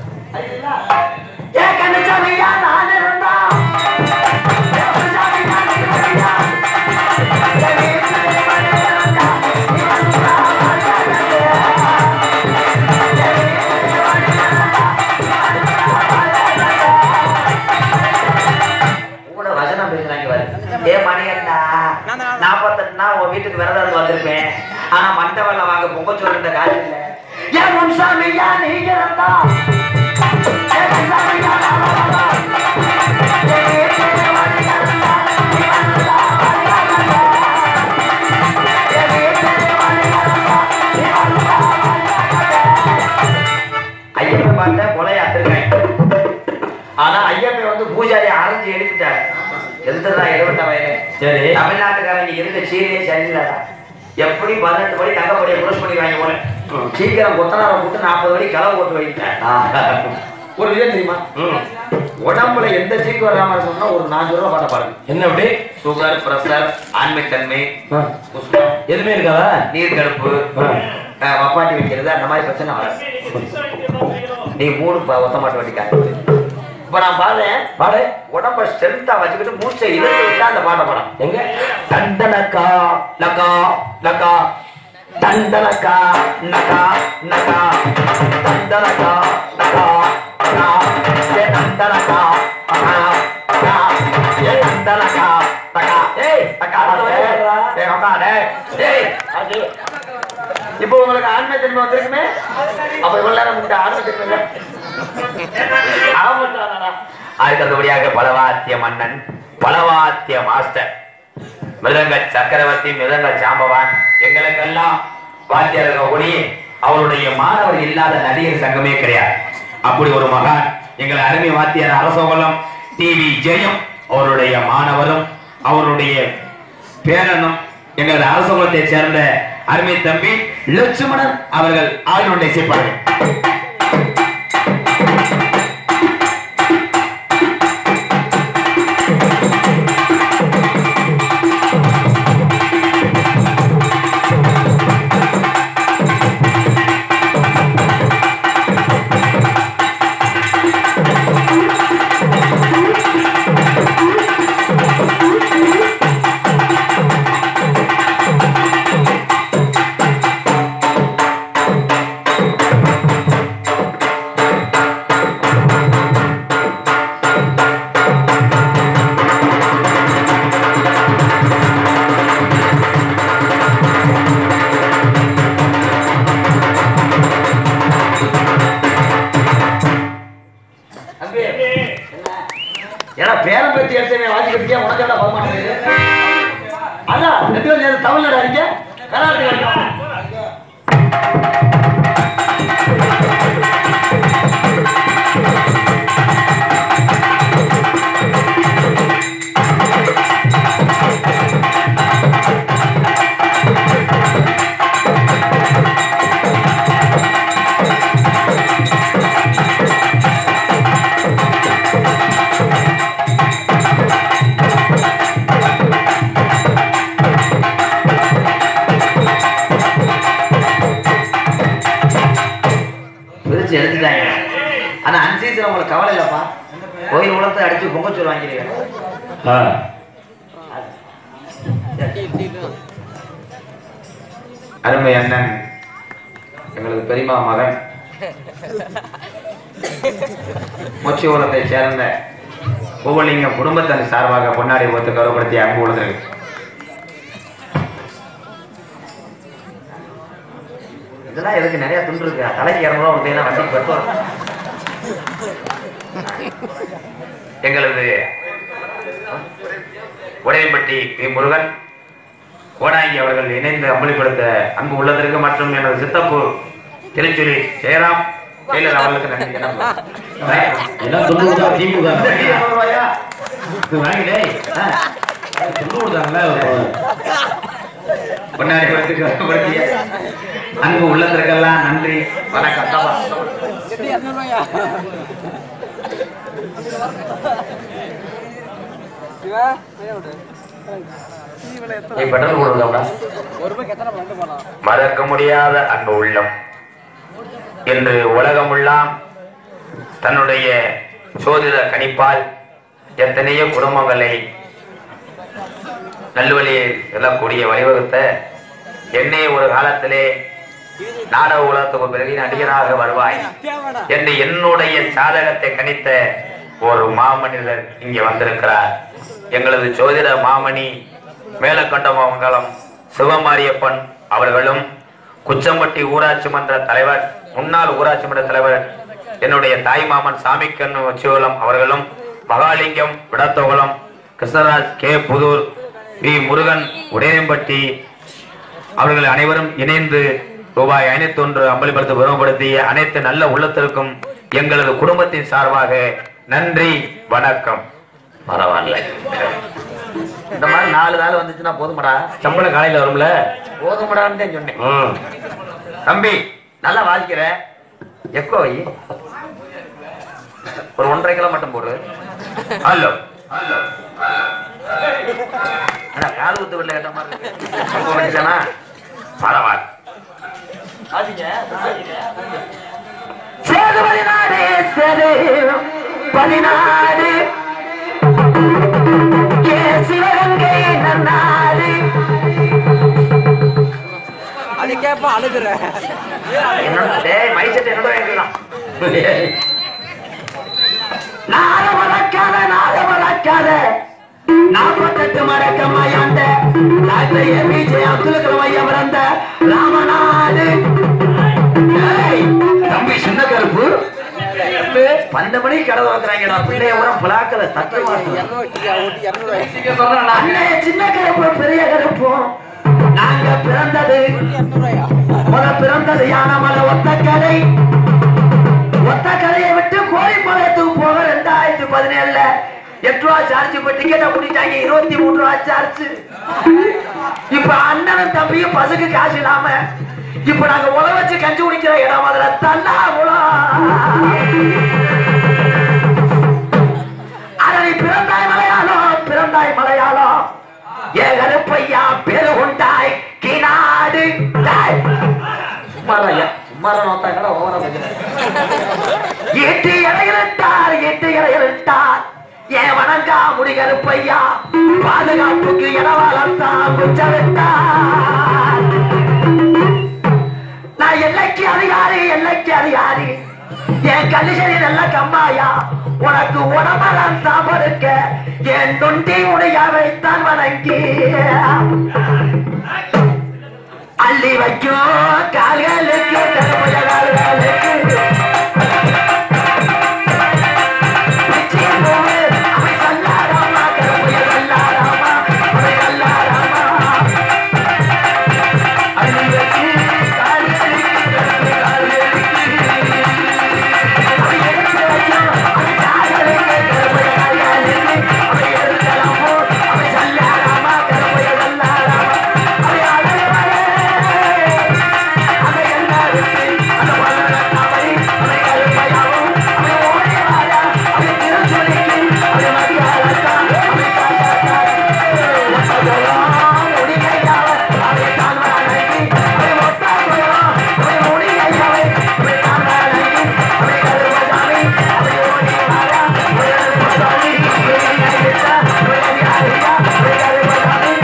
ஏன் கண்ணசாமியா நான் இருந்தா ஏன் கண்ணசாமி நான் இருந்தா? என் வீட்டிலே மழை இருந்தா, நீ வந்தா மழையாதே. என் வீட்டிலே மழை இருந்தா, நீ வந்தா மழையாதே. கூட வசனம் பேசுறாங்க பாரு. ஏ மணியண்ணா நாற்பத்தெட்டுனா உன் வீட்டுக்கு விரதம் இருந்து வந்திருப்பேன் ஆனா மண்டை வெள்ளம் வாங்க பொங்கச்சோறு இந்த காசு இல்ல ஏன் முன்சாமியா நீங்க இருந்தா ஏன் முன்சாமியா நான் வரதா? என் வீட்டிலே மணி இருந்தா, நீ வந்தா மழையாதே. என் வீட்டிலே மணி இருந்தா, நீ வந்தா மழையாதே. ஐயப்பன் பார்த்த கொலை அத்திருக்காங்க ஆனா ஐயப்பன் வந்து பூஜாரி அரைஞ்சு எழுப்பிட்டாரு எந்ததான் எழுபட்ட வயது சரி தமிழ்நாட்டுக்காரங்க இருந்த சீரியே சரியில்லடா எப்படி பதினெட்டு படி தங்கப்படியை புரஸ் பண்ணி வாங்கி போல சீக்கிரம் கொத்தனாரை போட்டு நாற்பது படி களவு போட்டு வைத்தேன் ஒரு விஷயம் தெரியுமா ம். உடம்புல எந்த சீக்கு வராம இருக்கணும்னா ஒரு நானூறு ரூபாய் பாட்ட பாருங்க என்ன அப்படி சுகர் பிரஷர் ஆண்மைத்தன்மை ஆ. குஷ்டம் எதுவுமே இருக்காதா நீர் கடுப்பு ஆ. அஹ், வப்பாட்டி வைக்கிறது அந்த மாதிரி பிரச்சனை வராது நீ மூணு ப- ஒத்த மாட்டு வட்டிக்காரு இப்ப நான் பாத்தேன் பாடு உடம்ப ஸ்ட்ரென்த்தா வச்சுக்கிட்டு மூச்சை இழுத்து விட்டா அந்த பாட்டை படம் எங்க தண்டனக்கா நக்கா நக்கா தண்டனக்கா நக்கா நக்கா தண்டனக்கா நக்கா நக்கா ஏ தண்டனக்கா நக்கா நக்கா ஏ தண்டனக்கா நக்கா ஏய் நக்கா ஏய் நக்கா டேய் ஏய் அது இப்போ உங்களுக்கு ஆன்மீக தன்மை வந்திருக்குமே அப்ப இவ்வளவு நேரம் முன்னாடி ஆன்மீக தன்மை இல்லை. ஆமாட்டாடா. அதுக்கு அடுத்தபடியாக பலவாத்திய மன்னன் பலவாத்திய மாஸ்டர் மிருதங்க சக்கரவர்த்தி மிருதங்க சாம்பவான் எங்களுக்கெல்லாம் வாத்தியார் இருக்கக்கூடிய அவருடைய மாணவர் இல்லாத நடிகர் சங்கமே கிடையாது அப்படி ஒரு மகான் எங்களை அருமை வாத்தியார் அரசோகலம் டிவி ஜெயம் அவருடைய மாணவரும் அவருடைய பேரனும் எங்களது அரசோகலத்தை சேர்ந்த அருமை தம்பி லட்சுமணன் அவர்கள் ஆளுநரை இசைப்பார்கள் ஏன்னா பேரம் பேச்சு எடுத்தவே வாசிக்கிறதுக்கே உனக்கு என்ன போக மாட்டேங்குது அதான் ரெண்டு பேரும் சேர்ந்து தமிழ்நாடு அடிக்க கர்நாடகா அடிக்க பிரிச்சு எடுத்துட்டாங்க ஆனா அன்சீசன் உங்களுக்கு கவலை இல்லப்பா கோயில் உலகத்தை அடிச்சு பொங்கச்சோறு வாங்கிடுவீங்க ஆ. அருமை அண்ணன் எங்களது பெரியமா மகன் மொச்சிபுரத்தை சேர்ந்த கோவலிங்கம் குடும்பத்தின் சார்பாக பொன்னாடி ஒத்து கௌரவப்படுத்திய அன்பு உள்ளது இதெல்லாம் எதுக்கு நிறைய துண்டு இருக்கு தலைக்கு இரநூறுவா கொடுத்தீங்கன்னா வண்டிக்கு பத்து வரும். எங்களது உடையம்பட்டி பி முருகன் கோடாங்கி அவர்கள் இணைந்து அமளிப்படுத்த அன்பு உள்ளதற்கு மற்றும் எனது சித்தப்பு திருச்சுழி ஜெயராம் டெய்லர் அவர்களுக்கு நன்றி எல்லாம் தொண்ணூறு தான் திமுக வாங்கி டேய். ஆ. தொண்ணூறு தாங்களே பொன்னாடி குலத்துக்கு வசப்படுத்திய அன்பு உள்ளத்திற்கெல்லாம் நன்றி வணக்கம் தவா. ஏய், பெட்ரோல் போடுறதா மறக்க முடியாத அன்பு உள்ளம் என்று உலகமெல்லாம் தன்னுடைய சோதிட கணிப்பால் எத்தனையோ குடும்பங்களை நல்வழியில் செல்லக்கூடிய வழிவகுத்த என்னை ஒரு காலத்திலே நாடக உலகத்துக்கு பிறகு நடிகராக வருவாய் என்று என்னுடைய சாதகத்தை கணித்த ஒரு மாமனிதர் இங்கே வந்திருக்கிறார் எங்களது ஜோதிட மாமணி மேலக்கண்டமங்கலம் சிவமாரியப்பன் அவர்களும் குச்சம்பட்டி ஊராட்சி மன்ற தலைவர் முன்னாள் ஊராட்சி மன்ற தலைவர் என்னுடைய தாய் மாமன் சாமிக்கண்ணு வச்சிவலம் அவர்களும் மகாலிங்கம் விடத்தோகுளம் கிருஷ்ணராஜ் கே புதூர் வி முருகன் உடையம்பட்டி அவர்கள் அனைவரும் இணைந்து ரூபாய் ஐநூத்தி ஒன்று அம்பலப்படுத்த விரும்பப்படுத்திய அனைத்து நல்ல உள்ளத்திற்கும் எங்களது குடும்பத்தின் சார்பாக நன்றி வணக்கம் பரவாயில்ல இந்த மாதிரி நாலு நாள் வந்துச்சுன்னா போதுமடா சம்பளம் காலையில வரும்ல போதுமடான்னு தான் சொன்னேன் ம். தம்பி நல்லா வாசிக்கிற எக்கோ வை ஒரு ஒன்றரை கிலோ மட்டும் போடு ஹலோ ஹலோ ஆனா காது குத்து வெளில கேட்ட மாதிரி இருக்கு ரொம்ப வண்டிதானா பரவாயில்ல வாசிங்க சேதுபதி நாடு சேது பதினாடு ஏ சிவகங்கை நன்னாடு அது கேப்பா அழுகுற என்னோட டேய் மைசெட் என்னோட வாங்கிக்கலாம் நாக வளர்க்காத நாக வளர்க்காத நாற்பத்தெட்டு மடக்கம்மையாண்ட டாக்டர் ஏபிஜே அப்துல் கலாம் ஐயா பிறந்த ராமநாடு டேய், தம்பி சின்ன கருப்பு பன்னெண்டு மணிக்கு கடை வைக்கிறாங்கடா பிள்ளைய உரம் பிளாக்கல தட்டு அண்ணே சின்ன கருப்பு பெரிய கருப்பும் நாங்க பிறந்தது முத பிறந்தது யானமலை ஒத்த கதை ஒத்த கதையை விட்டு கோழிப்பாளையத்துக்கு போக ரெண்டாயிரத்தி பதினேழுல எட்டு ரூபா சார்ஜ் இப்ப டிக்கெட்டை கூட்டிட்டாங்க இருபத்தி மூணு ரூபா சார்ஜ் இப்ப அண்ணனும் தம்பியும் பசுக்கு காசு இல்லாம இப்ப நாங்க உழ வச்சு கஞ்சி குடிக்கிற இடம் அதுல தன்னா அதனை பிறந்தாய் மலையாளம் பிறந்தாய் மலையாளம் ஏ கருப்பையா பெருகுண்டாய் கிநாடு டேய். சும்மாராய்யா சும்மாரா நோத்தா கடை ஓவரா பேசுறேன் எட்டு இலையிட்டார் எட்டு இலையிட்டார் ஏன் வணங்கா முடி கருப்பையா பாதுகாப்புக்கு இடவாளத்தான் குச்சவிட்டார் நான் எல்லைக்கு அதிகாரி எல்லைக்கு அதிகாரி என் கல்லிசரி நல்ல கம்மாயா உனக்கு உடம்பெல்லாம் சாப்பிடுக்க என் தொண்டி உடையாவைத்தான் வணங்கி அள்ளி வைக்கும் கால்களுக்கு கருமைய கால்களுக்கு நிச்சயம் போடு, அவை சல்லாராமா, கருமைய சல்லாராமா, அவை சல்லாராமா. அள்ளி வைக்கு கால்களுக்கு கருமைய கால்களுக்கு. அவை எடுத்து வைக்கும், அவை கால்களுக்கு கருமைய கால்களுக்கு. அவை எடுக்கலாமோ, அவை சல்லாராமா, கருமைய சல்லாராமா. அவை அழகே அதை எல்லாருக்கு அந்த மலர் அவை அவை கருமையாவும் அவை ஓடி வாழ அவை திருச்சொலிக்கு அவை மதியாளத்தான் அவை காட்டாத்தான் ஒட்டதெல்லாம் முடிகையாவ அவை தான் வணங்கி அவை ஒட்டதெல்லாம் அவை முடிகையாவை அவை தான் வணங்கி அவை கருமசாமி அவை ஓடி வாழ அவை கருமசாமி அவை கையிட்ட அவை அதிகாரியா அவை கருமசாமி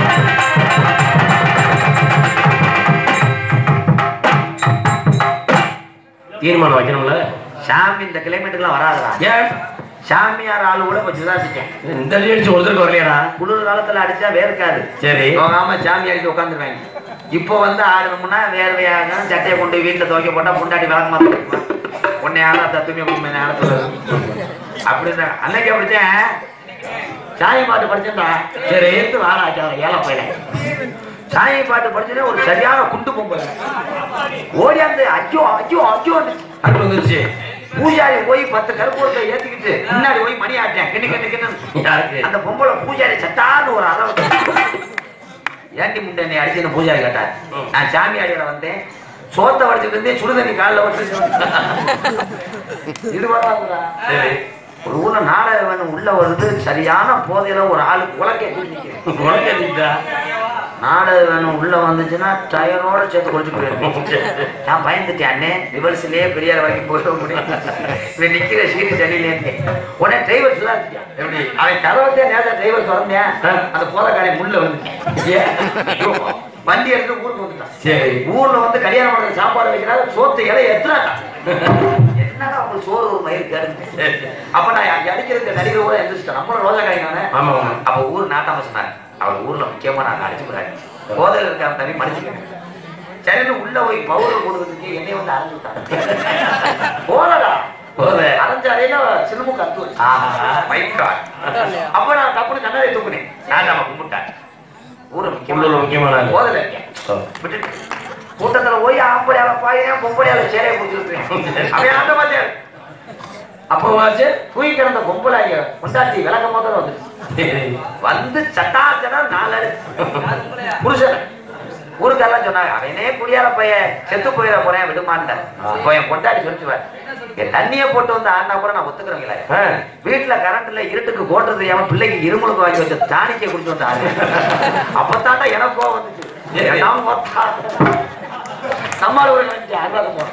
தீர்மானம் வைக்கணும்ல சாமி இந்த கிளைமேட்டுக்குலாம் வராதுடா ஏன் சாமியார் ஆளு கூட கொஞ்சம் சுதாசிட்டேன் இந்த அடி அடிச்சு ஒருத்தருக்கு வரலையாடா குளிர் காலத்துல அடிச்சா வேர்க்காது சரி போகாம சாமி அடிச்சு உட்காந்துருவாங்க இப்போ வந்து ஆடணும்னா வேர்வையாக சட்டையை கொண்டு போய் வீட்டுல துவைக்க போட்டா பொண்டாட்டி விளக்க மாட்டோம் உன்னை யாரா தத்துமே உண்மை நேரத்துல அப்படிதான் அன்னைக்கு அப்படித்தான் சாமி பாட்டு படிச்சேன்டா சரி. எடுத்து வாடா ஏழை பையல சாமி பாட்டு படிச்சுட்டு ஒரு சரியான குண்டு பொம்பளை ஓடியாந்து ஐயோ ஐயோ ஐயோ அன்பு வந்துருச்சு பூஜாரி போய் பத்து கருப்பூரத்தை ஏத்திக்கிட்டு முன்னாடி போய் மணி ஆட்டேன் கிண்ணு கிண்ணு கிண்ணு யாருக்கு அந்த பொம்பளை பூஜாரி சட்டான்னு ஒரு அளவு ஏண்டி முண்டை என்னை அடிச்சுன்னு பூஜாரி கேட்டார் நான் சாமி அடியில வந்தேன் சோத்த வடிச்சுட்டு இருந்தேன் சுடுதண்ணி காலில் வச்சு இது வராதுடா சரி ஒரு ஊர்ல நாடகம் உள்ள வருது சரியான போதையில ஒரு ஆளுக்கு உலக்கே நிற்கிறேன் உனக்கு எதுக்குடா? நாடகம் வேணும் உள்ள வந்துச்சுன்னா டயரோட சேர்த்து குளிச்சு போயிருக்கேன் நான் பயந்துட்டேன் அண்ணே ரிவர்ஸ்லயே பெரியார் வரைக்கும் போக முடியும் இவன் நிக்கிற சீரி சரியில்லைன்னு உடனே டிரைவர் எல்லாம் எப்படி அவன் கதவத்தே நேரத்தை டிரைவர் திறந்தேன் அந்த போலக்காரை முள்ள வந்து வண்டி எடுத்து ஊருக்கு வந்துட்டான் சரி ஊர்ல வந்து கல்யாணம் பண்ற சாப்பாடு வைக்கிறாங்க சோத்து இலை எத்துறாங்க என்னடா உங்களுக்கு சோறு ஒரு மயிர் கேடுங்க அப்ப நான் அங்க அடிக்கிறதுக்கு நடிகர் கூட எந்திரிச்சிட்டேன் நம்மளும் ரோஜா காய்க்கானே ஆமா ஆமா அப்ப ஊர் நாட்டாம சொன்னாங்க அவர் ஊர்ல முக்கியமா நாங்க அடிச்சு போறாங்க போதையில இருக்க தண்ணி மன்னிச்சுக்கங்க சரின்னு உள்ள போய் பவுடர் போடுறதுக்கு என்னைய வந்து அரைஞ்சு விட்டாங்க போதடா போதை. அரைஞ்ச அறையில சின்னமுக்கு அத்து வச்சு அப்ப நான் தப்புனு கண்ணாடி தூக்குனேன் நான் நம்ம கும்பிட்டேன் ஊரை உள்ளூர்ல முக்கியமான ஆளு. போதில் இருக்கேன் விட்டுட்டு கூட்டத்துல போய் ஆம்படியால பாயிரேன் பொம்படியால சேரையை பிடிச்சிருக்கேன் அவன் அந்த மாதிரி அப்போ வாச்சு தூக்கி கிடந்த பொம்பளை கொண்டாட்டி விளக்கம் முதல்ல வந்து சரி வந்து சட்டா சட்டா நாலு அடி புருஷன் ஊருக்கெல்லாம் சொன்னாங்க அவனே குடியார பையன் செத்து போயிட போறேன் விடுமான்ட்டேன் இப்போ என் கொண்டாடி சொல்லிச்சுவேன் என் தண்ணியை போட்டு வந்து ஆடினா கூட நான் ஒத்துக்கிறேங்களே ஆ. வீட்டுல கரண்ட்ல இருட்டுக்கு கோட்டது தெரியாம பிள்ளைக்கு இருமலுக்கு வாங்கி வச்ச தானிக்கை குடிச்சு வந்து ஆடு அப்பத்தாண்டா எனக்கு கோவம் வந்துச்சு சரி. நான் பார்த்தா நம்மால ஒரு நினைச்சு அறுபது போறோம்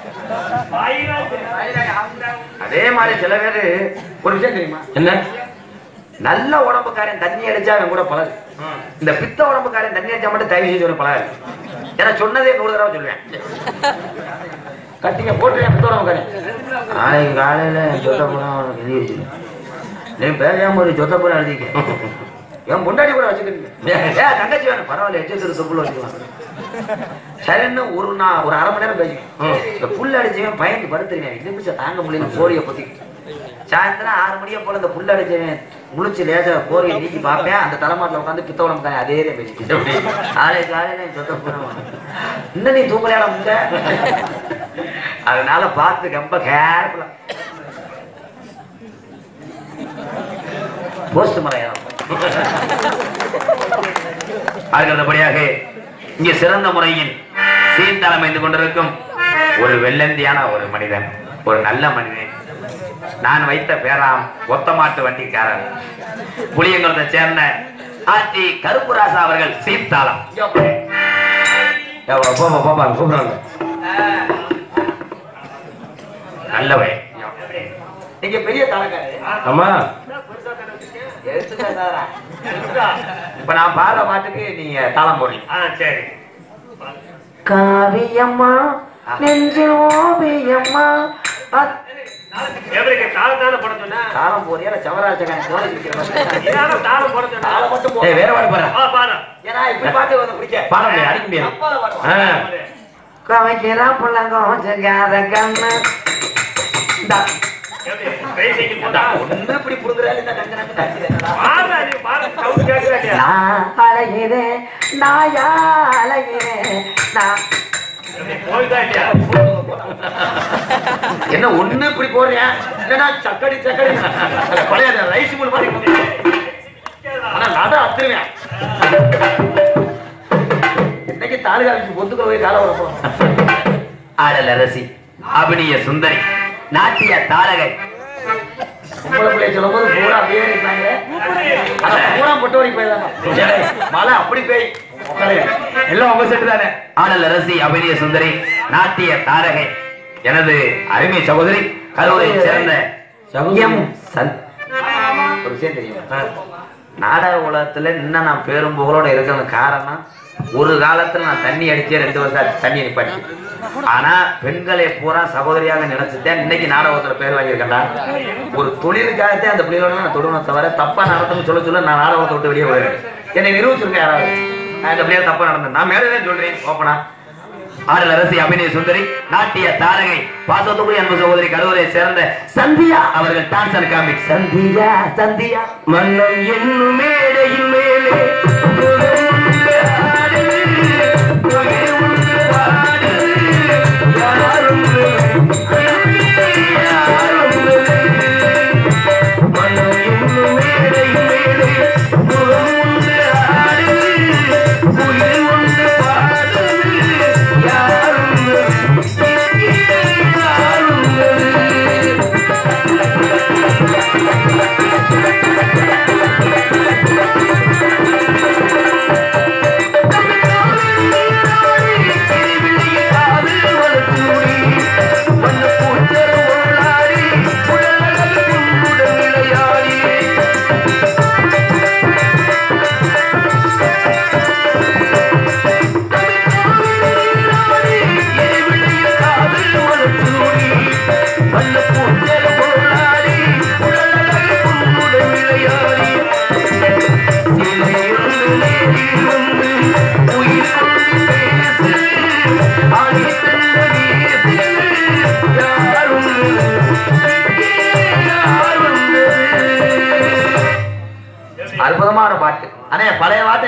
அதே மாதிரி சில பேரு ஒரு விஷயம் தெரியுமா என்ன நல்ல உடம்புக்காரன் தண்ணி அடிச்சா அவன் கூட பழகு இந்த பித்த உடம்புக்காரன் தண்ணி அடிச்சா மட்டும் தயவு செஞ்சு ஒரு பழகாது ஏன்னா சொன்னதே நூறு தடவை சொல்லுவேன் கட்டிங்க போட்டுருவேன் பித்த உடம்புக்காரன் நாளைக்கு காலையில சொத்த படம் உனக்கு எழுதிருச்சு நீ பேசாம ஒரு சொத்த படம் எழுதிக்க என் முன்னாடி கூட வச்சுக்கிட்டு ஏ தங்கச்சி வேணும் பரவாயில்ல எச்சு சொப்புல வச்சுக்கலாம் சரின்னு ஒரு நான் ஒரு அரை மணி நேரம் பேசிக்கணும் இந்த புல் அடிச்சவன் பயந்து படுத்துருவேன் இது நிமிஷம் தாங்க முடியல போரிய பத்தி சாயந்தரம் ஆறு மணியை போல இந்த புல் அடிச்சவன் முழிச்சு லேசா போரியை நீக்கி பார்ப்பேன் அந்த தலைமாட்டில் உட்காந்து பித்த உடம்பு தானே அதே தான் பேசிக்கிட்டு காலை காலையில சொத்த போறோம் இன்னும் நீ தூங்கலையாட முங்க அதனால பார்த்து ரொம்ப கேர்ஃபுல்லா போஸ்ட் மலையாளம் அடுத்தபடியாக இங்கே சிறந்த முறையில் சீர்தளம் அமைந்து கொண்டிருக்கும் ஒரு வெள்ளந்தியான ஒரு மனிதன் ஒரு நல்ல மனிதன் நான் வைத்த பேராம் ஒத்தமாட்டு வண்டிக்காரன் புளியங்குளத்தை சேர்ந்த ஆட்சி கருப்புராசா அவர்கள் சீர்தாளம் போப்பா போப்பா கூப்பிடுறாங்க நல்லவன் நீங்க பெரிய தாளக்காரு ஆமா இப்ப நான் பாடுற பாட்டுக்கு நீங்க தாளம் போடுறீங்க சரி காவியம்மா நெஞ்சில் ஓவியம்மா அத்- எவருக்கு தாளத்தான போட சொன்னா தாளம் போறியா இல்ல சவராஜகன் போல இருக்கிற இதான தாளம் போட சொன்னா தாளம் மட்டும் போ. ஏய் வேற பாடு பாரு ஆ, பாடு. ஏன்னா இப்படி பாட்டு வந்து பிடிக்க பாட முடியாது அடிக்க முடியாது அப்பால பாடுவான். ஆ. கவைக்கிறா புள்ளங்கம் செங்காத கண்ணு இந்தா. எப்படி? பேசிக்கு போடா. ஒண்ணு இப்படி புடுங்குறாரு, இந்த நங்கு நங்கு நங்குறேன்டா. பாடுடா, நீ பாடு, sound கேக்குதா இல்லையா? நான் அழகிறேன் நாயா அழகிறேன் நான் எப்படி, போகுதா இல்லையா? என்ன ஒண்ணு இப்படி போடுறேன் இல்லைன்னா சக்கடி சக்கடி பழைய ரைஸ் மில் மாதிரி ஆனா நட அத்துருவேன் இன்னைக்கு தாலுகா ஆஃபீஸ் பொத்துக்குள்ள போய் கால வரப்போம் ஆடல் அரசி அபினிய சுந்தரி நாட்டிய தாரகை உங்களை பிள்ளை சொல்லும் போது பூரா அப்படியே நிற்பாங்க ஆனா பூரா பொட்டு வரைக்கும் போயிடலாங்க மழை அப்படி பெய் உங்களே. எல்லாம் உங்க செட்டு தானே ஆடல் அரசி அபினிய சுந்தரி நாட்டிய தாரகை எனது அருமை சகோதரி கல்லூரியை சேர்ந்த எம் சந்த் ஒரு விஷயம் தெரியும் நாடக உலகத்துல இன்னும் நான் பேரும் புகழோட இருக்கிறது காரணம் ஒரு காலத்துல நான் தண்ணி அடிச்சே ரெண்டு வருஷம் ஆச்சு தண்ணி நிப்பாட்டி ஆனா பெண்களை பூரா சகோதரியாக நினைச்சுட்டேன் இன்னைக்கு நாடகத்துல பேர் வாங்கியிருக்கேன்டா ஒரு தொழிலுக்காகத்தே அந்த பிள்ளைகளோட நான் தொடுவேன் தவிர தப்பா நடத்தணும்னு சொல்ல சொல்ல நான் நாடகத்தை விட்டு வெளியே போயிருக்கேன் என்னை நிரூபிச்சிருக்கேன் யாராவது நான் இந்த பிள்ளைகள் தப்பா நடந்தேன் நான் மேலே சொல்றேன் ஓப்பனா ஆடல் அரசி அபிநய சுந்தரி நாட்டிய தாரகை பாசத்துக்குரிய அன்பு சகோதரி கடவுளை சேர்ந்த சந்தியா அவர்கள் dance and comic Sandhya Sandhya மன்னம் என்னும் மேடையின் மேலே புகழுள்ள ஆடு.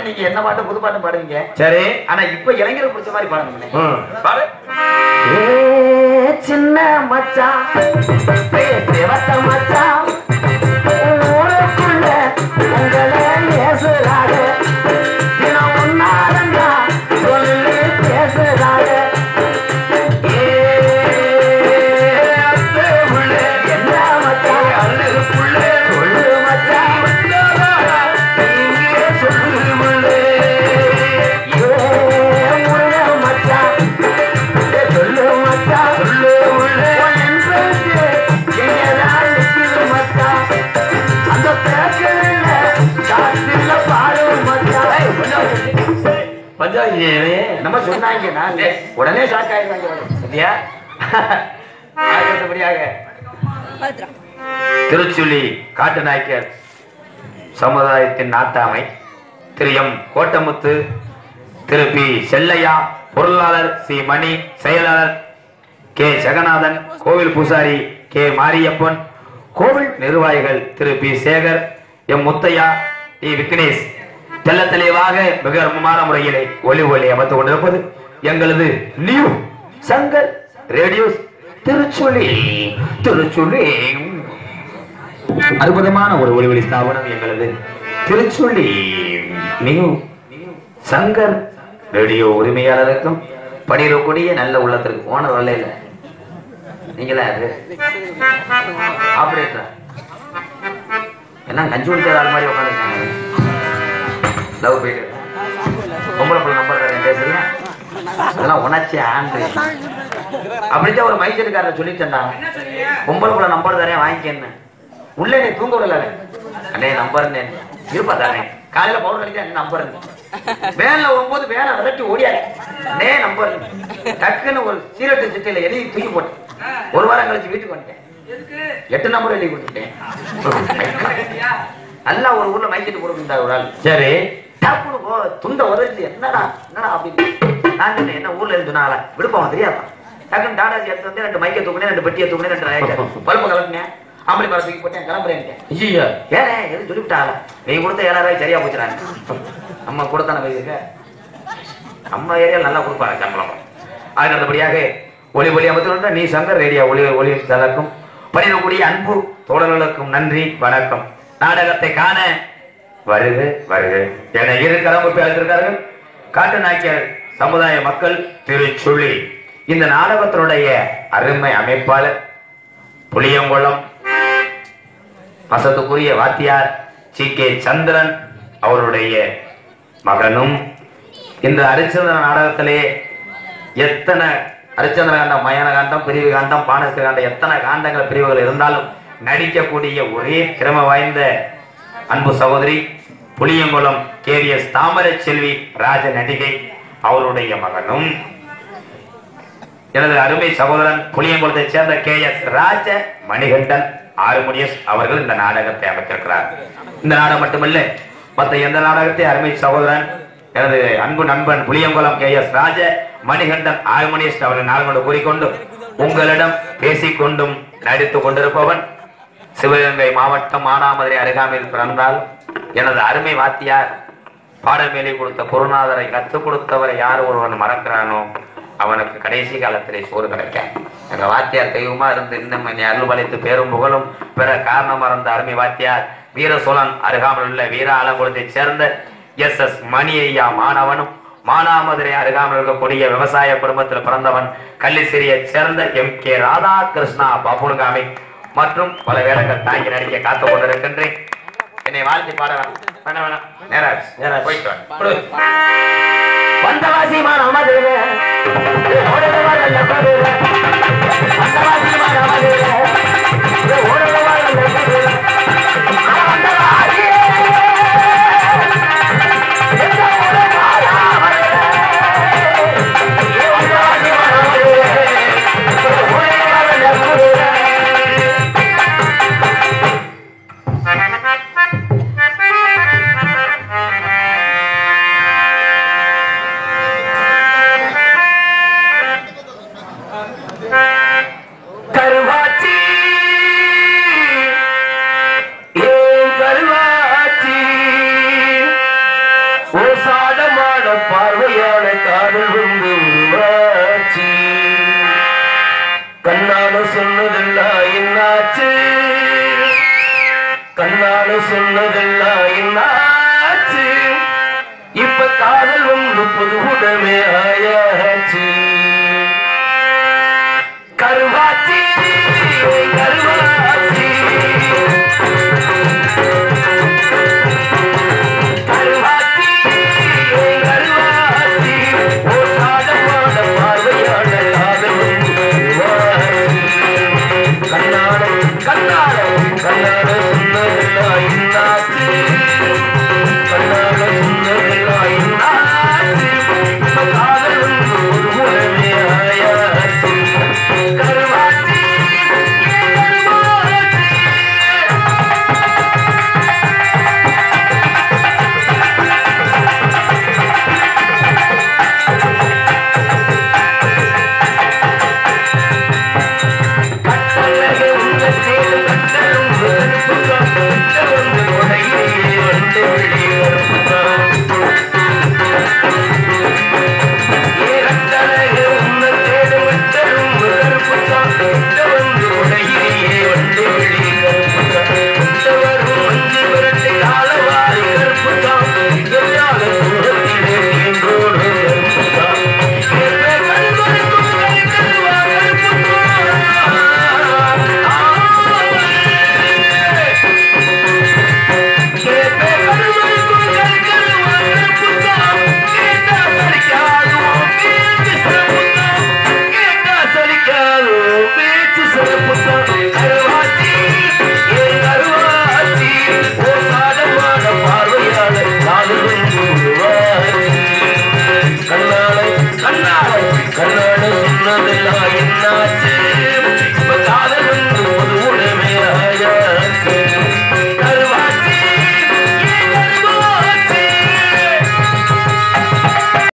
நீங்க என்ன பாட்டு புது பாட்டு பாடுவீங்க சரி ஆனா இப்ப இளைஞருக்கு பிடிச்ச மாதிரி பாடுங்க ம். பாடு ஏ சின்ன மச்சான் சேவத்த மச்சான் ஊருக்குள்ள உங்களை பேசுறாங்க தினம் உன்னாலந்தா சொல்லி பேசுறாங்க ஏ அத்தை புள்ளே, என்ன மச்சான் அழுகு புள்ளே, சொல்லு மச்சான் நீங்க சொல்லு புள்ளே. ஏ முள்ள மச்சான் சொல்லு மச்சான் சொல்லு உள்ளே என் பேச்சு எங்கதான் நிக்குது மச்சான் அந்த பேச்சுல காத்துல பாடு மச்சான் ஏய், கொஞ்சம் பஞ்சாயத்து நம்ம சொன்னாங்க நான் உடனே ஷாக் ஆயிடுவாங்க சரியா அடுத்தபடியாக பாத்துறா திருச்சுழி காட்டு நாயக்கர் சமுதாயத்தின் நாட்டாமை திரு எம் கோட்டமுத்து திரு பி செல்லையா பொருளாளர் சி மணி செயலாளர் கே ஜெகநாதன் கோவில் பூசாரி கே மாரியப்பன் கோவில் நிர்வாகிகள் Thiru P Sekar M Muthaiya T Vignesh தெல்ல தெளிவாக மிக அருமமான முறையிலே ஒளி ஒளி அமைத்து கொண்டிருப்பது எங்களது நியூ சங்கர் ரேடியோஸ் திருச்சுழி திருச்சுழி அற்புதமான ஒரு ஒளிவெளி ஸ்தாபனம் எங்களது திருச்சுள்ளி நியூ சங்கர் ரேடியோ உரிமையாளருக்கும் பணியிடக்கூடிய நல்ல உள்ளத்திற்கு ஓனர் வரல இல்ல நீங்களா அது ஆபரேட்டர் எல்லாம் கஞ்சி குடிக்காத ஆள் மாதிரி உட்காந்துருக்காங்க லவ் போயிட்டு பொம்பளை பிள்ளை நம்பர் தரேன் பேசுறீங்க அதெல்லாம் உணர்ச்சி ஆண்டு அப்படித்தான் ஒரு மைசூர்காரர் சொல்லிட்டேன்டா பொம்பளை பிள்ளை நம்பர் தரேன் வாங்கிக்கன்னு உள்ள நீ தூங்க விடல அண்ணே நம்பர் இருப்பா தானே காலையில பவுடர் அடிச்சா நம்பர் வேன்ல வரும்போது வேலை விரட்டி ஓடியாரு நே நம்பர் டக்குன்னு ஒரு சீரட்டு சிட்டையில எழுதி தூக்கி போட்டேன் ஒரு வாரம் கழிச்சு வீட்டுக்கு வந்துட்டேன் எட்டு நம்பர் எழுதி கொடுத்துட்டேன் நல்லா ஒரு ஊர்ல மைக்கிட்டு போடுங்க ஒரு ஆள் சரி டப்புனு போ துண்ட உதச்சு என்னடா என்னடா அப்படின்னு நான் சொன்னேன் என்ன ஊர்ல இருந்து சொன்னால விடுப்பா அவன் தெரியாதா டக்குன்னு டாடாஜி எடுத்து வந்து ரெண்டு மைக்கை தூக்குனேன் ரெண்டு பெட்டியை தூக்குனேன் ரெண்டு ரேக்கர் பல்பு கலப்பினேன் ஆம்பளை மரம் தூக்கி போட்டேன் கிளம்புறேன் ஐயா ஏனே எதுவும் சொல்லிவிட்டால நீ கொடுத்த ஏழாயிரம் ரூபாய் சரியா போச்சுறாங்க நம்ம கொடுத்தான வயசுக்கு நம்ம ஏரியா நல்லா கொடுப்பாங்க சம்பளம் அதுக்கு அடுத்தபடியாக ஒளி ஒளி அமைத்து நீ சங்கர் ரேடியா ஒளி ஒளி தளக்கும் பணிதக்கூடிய அன்பு தோழர்களுக்கும் நன்றி வணக்கம் நாடகத்தை காண வருக வருக என இரு கலம்பு அழைத்திருக்கார்கள் காட்டு நாய்க்கர் சமுதாய மக்கள் திருச்சுழி இந்த நாடகத்தினுடைய அருமை அமைப்பாளர் புளியங்குளம் வசத்துக்குரிய வாத்தியார் சி கே சந்திரன் அவருடைய மகனும் இந்த அரிச்சந்திர நாடகத்திலே எத்தனை அரிச்சந்திர காண்டம் மயான காண்டம் பிரிவு காண்டம் பானஸ்திர காண்டம் எத்தனை காண்டங்கள் பிரிவுகள் இருந்தாலும் நடிக்கக்கூடிய ஒரே திறமை வாய்ந்த அன்பு சகோதரி புளியங்குளம் கேவிஎஸ் தாமரை செல்வி ராஜ நடிகை அவருடைய மகனும் எனது அருமை சகோதரன் புளியங்குளத்தைச் சேர்ந்த கே எஸ் ராஜ மணிகண்டன் ஆறுமுடியஸ் அவர்கள் இந்த நாடகத்தை அமைத்திருக்கிறார் இந்த நாடகம் மட்டுமல்ல மற்ற எந்த நாடகத்தை அருமை சகோதரன் எனது அன்பு நண்பன் புளியங்குளம் கே எஸ் ராஜ மணிகண்டன் ஆறுமுடியஸ் அவர்கள் நாளோடு கூறிக்கொண்டு உங்களிடம் பேசிக்கொண்டும் நடித்துக் கொண்டிருப்பவன் சிவகங்கை மாவட்டம் மானாமதுரை அருகாமையில் பிறந்தால் எனது அருமை வாத்தியார் பாடமேலை கொடுத்த குருநாதரை கற்றுக் கொடுத்தவரை யார் ஒருவன் மறக்கிறானோ அவனுக்கு கடைசி காலத்திலே சோறு கிடைக்க எங்க வாத்தியார் தெய்வமா இருந்து இன்னும் என்னை அருள் வளைத்து பேரும் புகழும் பிற காரணம் மறந்த அருமை வாத்தியார் வீர சோழன் அருகாமல் உள்ள வீர ஆலங்குளத்தைச் சேர்ந்த எஸ் எஸ் மணி ஐயா மாணவனும் மானாமதுரை அருகாமல் இருக்கக்கூடிய விவசாய குடும்பத்தில் பிறந்தவன் கள்ளிசிறியைச் சேர்ந்த எம் கே ராதாகிருஷ்ணா பாபுனுகாமி மற்றும் பல வேலைகள் தாங்கி நடிக்க காத்துக் கொண்டிருக்கின்றேன் என்னை வாழ்த்தி பாட வேணாம். வேணாம் வேணாம் நேராஜ் நேராஜ் போயிட்டு வா. கொடு. வந்தவாசி மானாமதுரை ஓடுறவாள் நல்ல மதுரை. வந்தவாசி மானாமதுரை ஓடுறவாள் நல்ல மதுரை. ஆ, வந்தவாசி. எந்த ஊரு மானாமதுரை. ஏ, வந்தவாசி மானாமதுரை. ஓடுறவாள் நல்ல மதுரை. சொன்னதெல்லாம் என்னாச்சு கண்ணால சொன்னதெல்லாம் என்னாச்சு இப்ப காதல் ஒன்று புது உடமே ஆயா